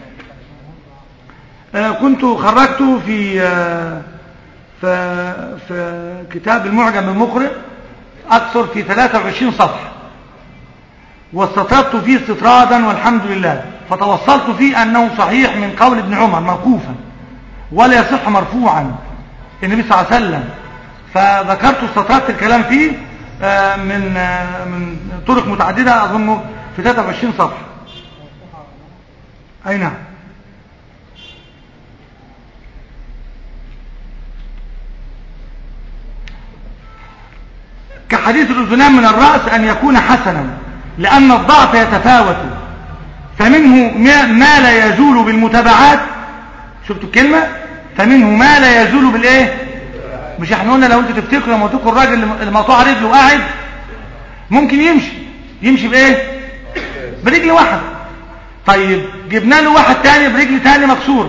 آه، كنت خرجته في آه، في في كتاب المعجم المقرئ أكثر في 23 صفحة واستطردت فيه استطرادا والحمد لله فتوصلت فيه أنه صحيح من قول ابن عمر موقوفا ولا يصح مرفوعا النبي صلى الله عليه وسلم فذكرت استطردت الكلام فيه آه، من آه، من طرق متعددة أظنه في 23 صفحة أي نعم كحديث الأذنان من الرأس أن يكون حسنا لأن الضعف يتفاوت فمنه ما- ما لا يزول بالمتابعات شفتوا الكلمة فمنه ما لا يزول بالإيه مش احنا قلنا لو انتوا تفتكروا لما تذكروا الراجل اللي مقطوع رجله وقاعد ممكن يمشي يمشي بايه برجل واحد طيب جبنا له واحد تاني برجل تاني مكسور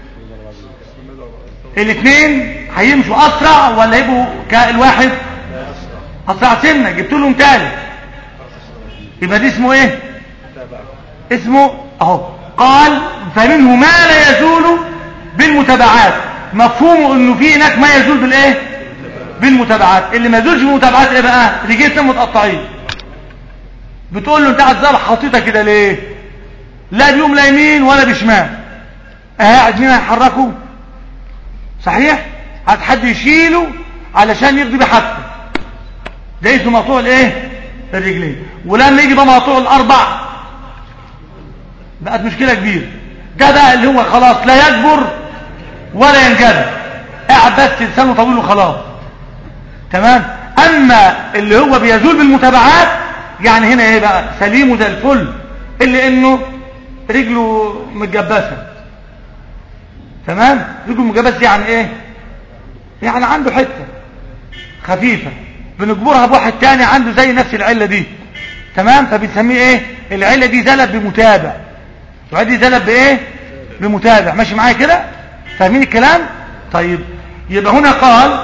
الاثنين هيمشوا اسرع ولا يبقوا كالواحد اسرع سنه جبت لهم تالت يبقى دي اسمه ايه اسمه اهو قال فمنه ما لا يزول بالمتابعات مفهومه انه في هناك ما يزول بالايه بالمتابعات اللي ما يزولش بالمتابعات ايه بقى رجلتين متقطعين بتقول له انت قاعد زرع خطيطه كده ليه لا بيقوم لا يمين ولا بشمال قاعد مين هيحركه صحيح هات حد يشيله علشان يقضي بحاجته ده اسمه مقطوع الايه الرجلين ولما يجي بقى مقطوع الاربع بقت مشكله كبيره ده بقى اللي هو خلاص لا يكبر ولا ينجبر قاعد بس لسانه طويل وخلاص تمام اما اللي هو بيزول بالمتابعات يعني هنا ايه بقى سليم وزي الفل اللي انه رجله متجبسه تمام رجله متجبسه يعني ايه يعني عنده حته خفيفه بنجبرها بواحد تاني عنده زي نفس العله دي تمام فبنسميه ايه العله دي زلب بمتابع العله دي زلب بايه بمتابع ماشي معايا كده فاهمين الكلام طيب يبقى هنا قال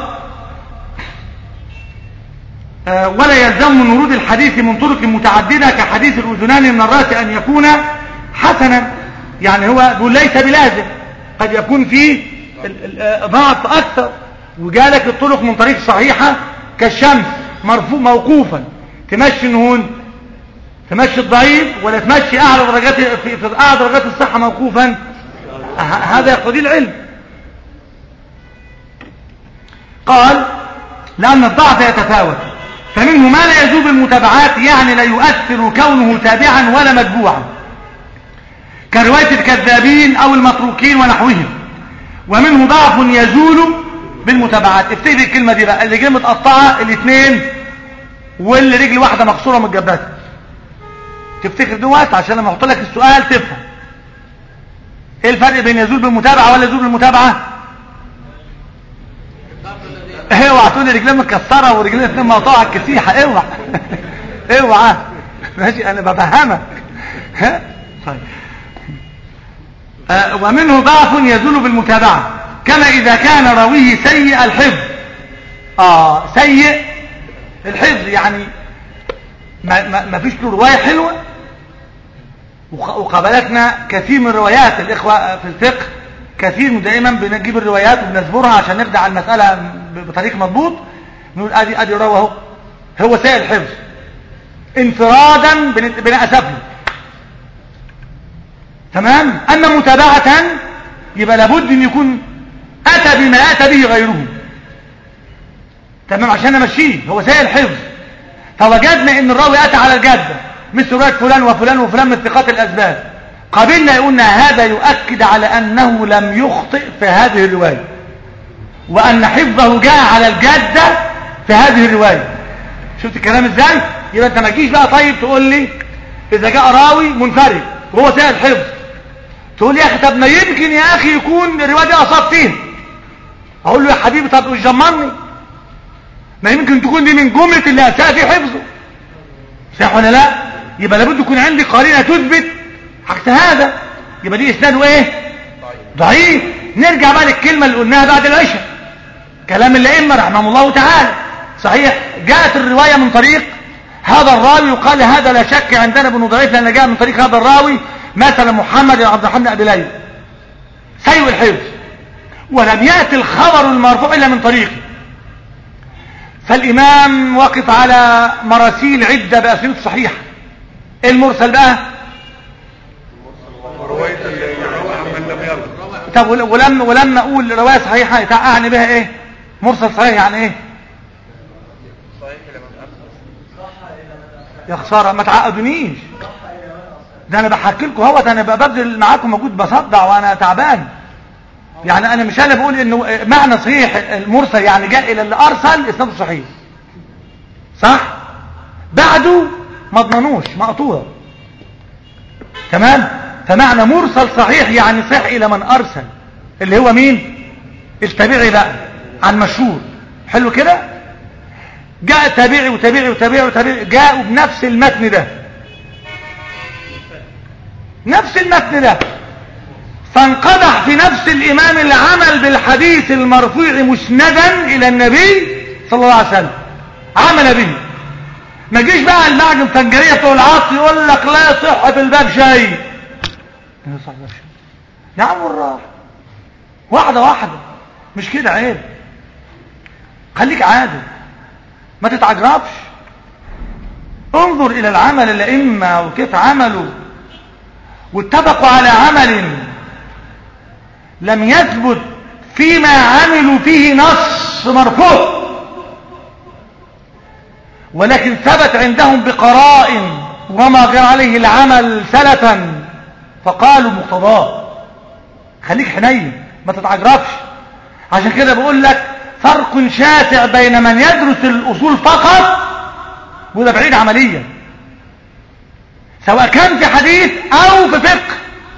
آه، ولا يلزم من ورود الحديث من طرق متعددة كحديث الأذنان من الرأس أن يكون حسنا يعني هو بيقول ليس بلازم قد يكون فيه ال- ال- آه، ضعف أكثر وجالك الطرق من طريق صحيحة كالشمس مرفوع موقوفا تمشي النهون تمشي الضعيف ولا تمشي أعلى درجات في, في أعلى درجات الصحة موقوفا ه- هذا يقتضي العلم قال لأن الضعف يتفاوت فمنه ما لا يزول بالمتابعات يعني لا يؤثر كونه تابعا ولا متبوعا كرواية الكذابين أو المتروكين ونحوهم ومنه ضعف يزول بالمتابعات افتكر الكلمة دي بقى اللي رجل متقطعة الاثنين واللي رجل واحدة مكسورة متجبسة تفتكر دوت عشان لما احط لك السؤال تفهم ايه الفرق بين يزول بالمتابعة ولا يزول بالمتابعة اوعى تقول لي رجلين متكسره ورجلين اتنين مقطوعه على الكسيحه اوعى اوعى ماشي انا بفهمك ها طيب آه ومنه ضعف يزول بالمتابعه كما اذا كان راويه سيء الحفظ اه سيء الحفظ يعني ما, ما, ما فيش له روايه حلوه وق- وقابلتنا كثير من روايات الاخوه في الفقه كثير من دائما بنجيب الروايات وبنذكرها عشان نخدع المسألة ب- بطريق مضبوط نقول ادي ادي روى اهو هو سيء الحفظ انفرادا بن- بنأسف له تمام اما متابعة يبقى لابد ان يكون اتى بما اتى به غيره تمام عشان امشيه هو سيء الحفظ فوجدنا ان الراوي اتى على الجاده مثل روايه فلان وفلان وفلان من ثقات الاسباب قابلنا قلنا هذا يؤكد على انه لم يخطئ في هذه الروايه وأن حفظه جاء على الجادة في هذه الرواية شفت الكلام ازاي يبقى انت ما تجيش بقى طيب تقول لي اذا جاء راوي منفرد وهو سيء الحفظ تقول يا اخي طب ما يمكن يا اخي يكون الروايه دي اصاب فيه اقول له يا حبيبي طب مش جمرني ما يمكن تكون دي من جمله اللي اساء في حفظه صح ولا لا يبقى لابد يكون عندي قرينه تثبت عكس هذا يبقى دي اسناده ايه ضعيف نرجع بقى للكلمه اللي قلناها بعد العشاء كلام الائمه رحمهم الله تعالى صحيح جاءت الروايه من طريق هذا الراوي وقال هذا لا شك عندنا ابن ضعيف لان جاء من طريق هذا الراوي مثلا محمد بن عبد الرحمن بن ابي ليلى سيء الحفظ ولم ياتي الخبر المرفوع الا من طريقه فالامام وقف على مراسيل عده باسانيد صحيحه المرسل بقى رواية الروى عمن لم يرد طب ول- ولما ولما اقول روايه صحيحه اعني بها ايه مرسل صحيح يعني ايه صحيح لمن أرسل يا خساره ما تعقدونيش ده انا بحكي لكم اهوت انا بقى ببذل معاكم مجهود بصدع وانا تعبان يعني انا مش انا بقول انه معنى صحيح المرسل يعني جاء الى اللي ارسل اسناده صحيح صح بعده ما اضمنوش مقطوع تمام فمعنى مرسل صحيح يعني صح الى من ارسل اللي هو مين التابعي بقى عن مشهور حلو كده جاء تابعي وتابعي وتابعي وتابعي جاءوا بنفس المتن ده نفس المتن ده فانقدح في نفس الامام العمل بالحديث المرفوع مسندا الى النبي صلى الله عليه وسلم عمل به ما جيش بقى المعجم فنجريه بتوع العصر يقول لك لا يصح في الباب شيء لا يصح في الباب شيء يا عم الراح واحده واحده مش كده عيب خليك عادل ما تتعجربش انظر الى العمل الائمه وكيف عملوا واتفقوا على عمل لم يثبت فيما عملوا فيه نص مرفوع ولكن ثبت عندهم بقرائن وما كان عليه العمل سلفا فقالوا مقتضاه خليك حنين ما تتعجربش عشان كده بقول لك فرق شاسع بين من يدرس الأصول فقط وده بعيد عمليا سواء كان في حديث أو في فقه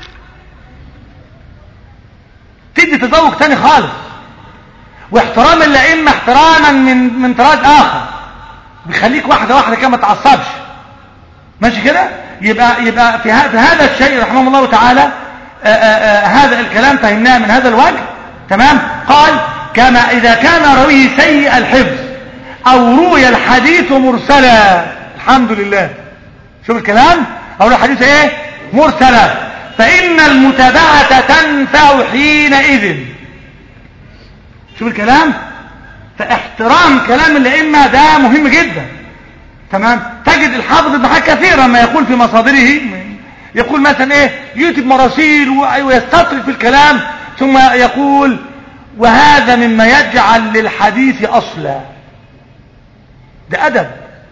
تدي تذوق تاني خالص واحترام الأئمة احتراما من من طراز آخر بيخليك واحدة واحدة كده ما تعصبش ماشي كده يبقى يبقى في, ه- في هذا الشيء رحمه الله تعالى آآ آآ هذا الكلام فهمناه من هذا الوجه تمام قال كما إذا كان رويه سيء الحفظ أو روي الحديث مرسلا الحمد لله شوف الكلام أو الحديث إيه مرسلا فإن المتابعة تنفع حينئذ شوف الكلام فاحترام كلام الأئمة ده مهم جدا تمام تجد الحافظ ابن حجر كثيرا ما يقول في مصادره يقول مثلا ايه يكتب مراسيل ويستطرد في الكلام ثم يقول وهذا مما يجعل للحديث اصلا ده ادب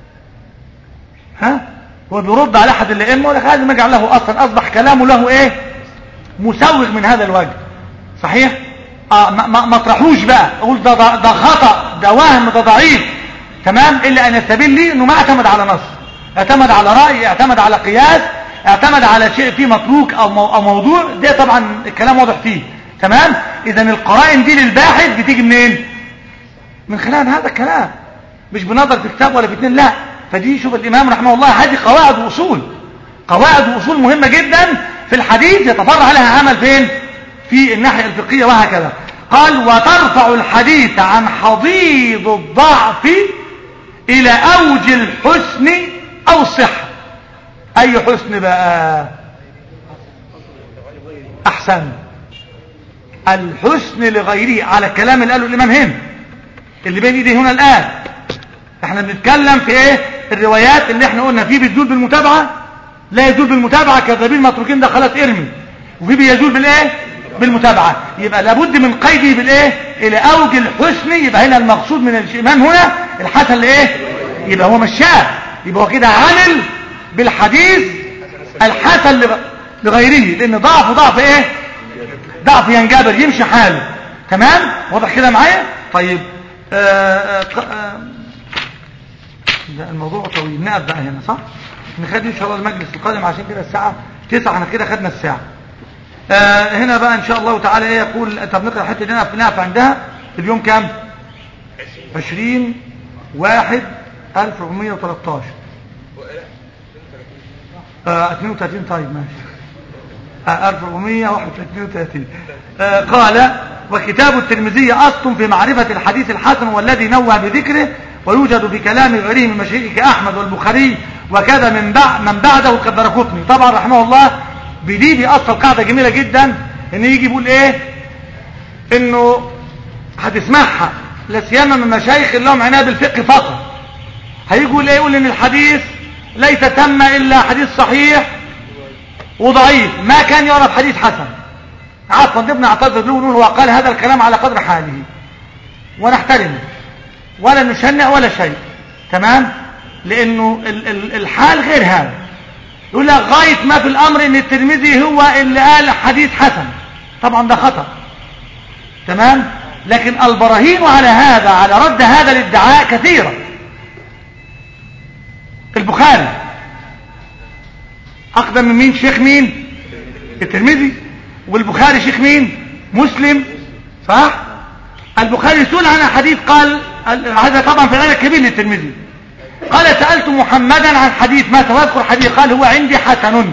ها هو بيرد على احد الائمه ولا هذا ما يجعل له اصلا اصبح كلامه له ايه مسوغ من هذا الوجه صحيح اه ما, ما, ما اطرحوش بقى اقول ده, ده, ده خطا ده وهم ده ضعيف تمام الا ان السبيل لي انه ما اعتمد على نص اعتمد على راي اعتمد على قياس اعتمد على شيء فيه متروك او, مو أو موضوع ده طبعا الكلام واضح فيه تمام اذا القرائن دي للباحث بتيجي منين من خلال هذا الكلام مش بنظر في كتاب ولا في اتنين لا فدي شوف الامام رحمه الله هذه قواعد واصول قواعد واصول مهمه جدا في الحديث يتفرع لها عمل فين في الناحيه الفقهيه وهكذا قال وترفع الحديث عن حضيض الضعف الى اوج الحسن او الصحه اي حسن بقى احسن الحسن لغيره على الكلام اللي قاله الامام هنا اللي بين ايدي هنا الان احنا بنتكلم في ايه الروايات اللي احنا قلنا في بتزول بالمتابعه لا يزول بالمتابعه كذابين متروكين ده خلاص ارمي وفي بيزول بالايه بالمتابعه يبقى لابد من قيده بالايه الى اوج الحسن يبقى هنا المقصود من الامام هنا الحسن لايه يبقى هو مشاه يبقى هو كده عامل بالحديث الحسن لغ- لغيره لان ضعف ضعف ايه ضعف ينجبر يمشي حاله تمام واضح كده معايا طيب آه آه آه ده الموضوع طويل نقف بقى هنا صح نخلي ان شاء الله المجلس القادم عشان كده الساعه 9 احنا كده خدنا الساعه آه هنا بقى ان شاء الله تعالى ايه يقول طب نقرا الحته دي نقف نقف عندها اليوم كام 20 1 1413 آه 32 طيب ماشي آه 1431 آه قال وكتاب الترمذي أصل في معرفة الحديث الحسن والذي نوى بذكره ويوجد في كلام غيره من مشايخ أحمد والبخاري وكذا من بعد من بعده كالدرقطني طبعا رحمه الله بدي بيأصل قاعدة جميلة جدا ان يجي يقول ايه انه هتسمعها لا سيما من المشايخ اللي لهم عنايه بالفقه فقط هيجي يقول ايه يقول ان الحديث ليس تم الا حديث صحيح وضعيف ما كان يعرف حديث حسن عفوا ابن اعتذر له ونقول هو قال هذا الكلام على قدر حاله ونحترمه ولا نشنع ولا شيء تمام لانه ال ال الحال غير هذا يقول لك غايه ما في الامر ان الترمذي هو اللي قال حديث حسن طبعا ده خطا تمام لكن البراهين على هذا على رد هذا الادعاء كثيره البخاري اقدم من مين شيخ مين الترمذي والبخاري شيخ مين مسلم صح البخاري سئل عن حديث قال هذا طبعا في العدد الكبير للترمذي قال سألت محمدا عن حديث ما تذكر حديث قال هو عندي حسن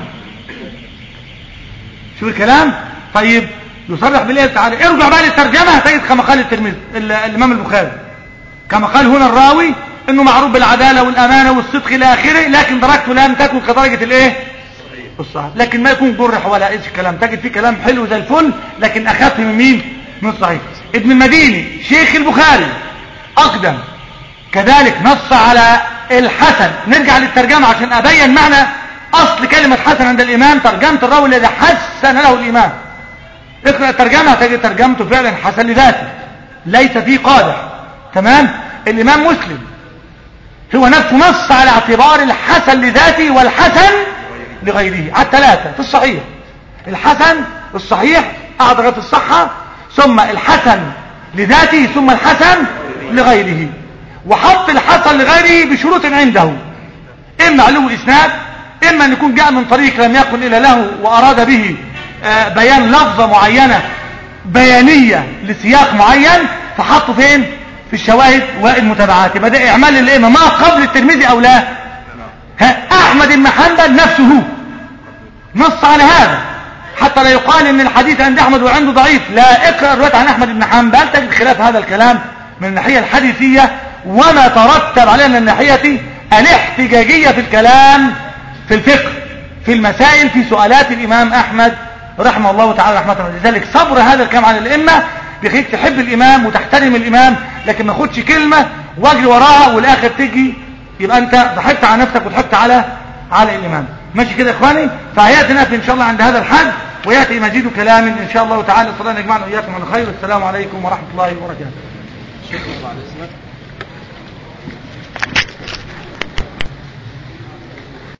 شو الكلام طيب يصرح بالله تعالى ارجع بقى للترجمة تجد كما قال الترمذي الامام البخاري كما قال هنا الراوي انه معروف بالعدالة والامانة والصدق الى اخره لكن درجته لم تكن كدرجة الايه الصحيح لكن ما يكون جرح ولا ايش كلام تجد فيه كلام حلو زي الفل لكن اخف من مين من الصحيح ابن المديني شيخ البخاري اقدم كذلك نص على الحسن نرجع للترجمة عشان ابين معنى اصل كلمة حسن عند الامام ترجمة الراوي الذي حسن له الامام اقرأ الترجمة تجد ترجمته فعلا حسن لذاته ليس فيه قادح تمام الامام مسلم هو نفسه نص على اعتبار الحسن لذاته والحسن لغيره على الثلاثة في الصحيح الحسن الصحيح أعضغة الصحة ثم الحسن لذاته ثم الحسن لغيره وحط الحسن لغيره بشروط عنده إما علو الإسناد إما أن يكون جاء من طريق لم يكن إلا له وأراد به آه بيان لفظة معينة بيانية لسياق معين فحطه فين في الشواهد والمتابعات يبقى ده إعمال الإمة ما قبل الترمذي أو لا احمد بن حنبل نفسه نص على هذا حتى لا يقال ان الحديث عند احمد وعنده ضعيف لا اقرا الروايه عن احمد بن حنبل تجد خلاف هذا الكلام من الناحيه الحديثيه وما ترتب عليه من الناحيه الاحتجاجيه في الكلام في الفقه في المسائل في سؤالات الامام احمد رحمه الله تعالى رحمه الله لذلك صبر هذا الكلام عن الائمه بيخليك تحب الامام وتحترم الامام لكن ما خدش كلمه واجري وراها والاخر تيجي يبقى انت ضحكت على نفسك وضحكت على على الامام ماشي كده يا اخواني فهياتي نقف ان شاء الله عند هذا الحد وياتي مزيد كلام ان شاء الله تعالى صلى الله يجمعنا واياكم على خير السلام عليكم ورحمه الله وبركاته شكرا بعد اذنك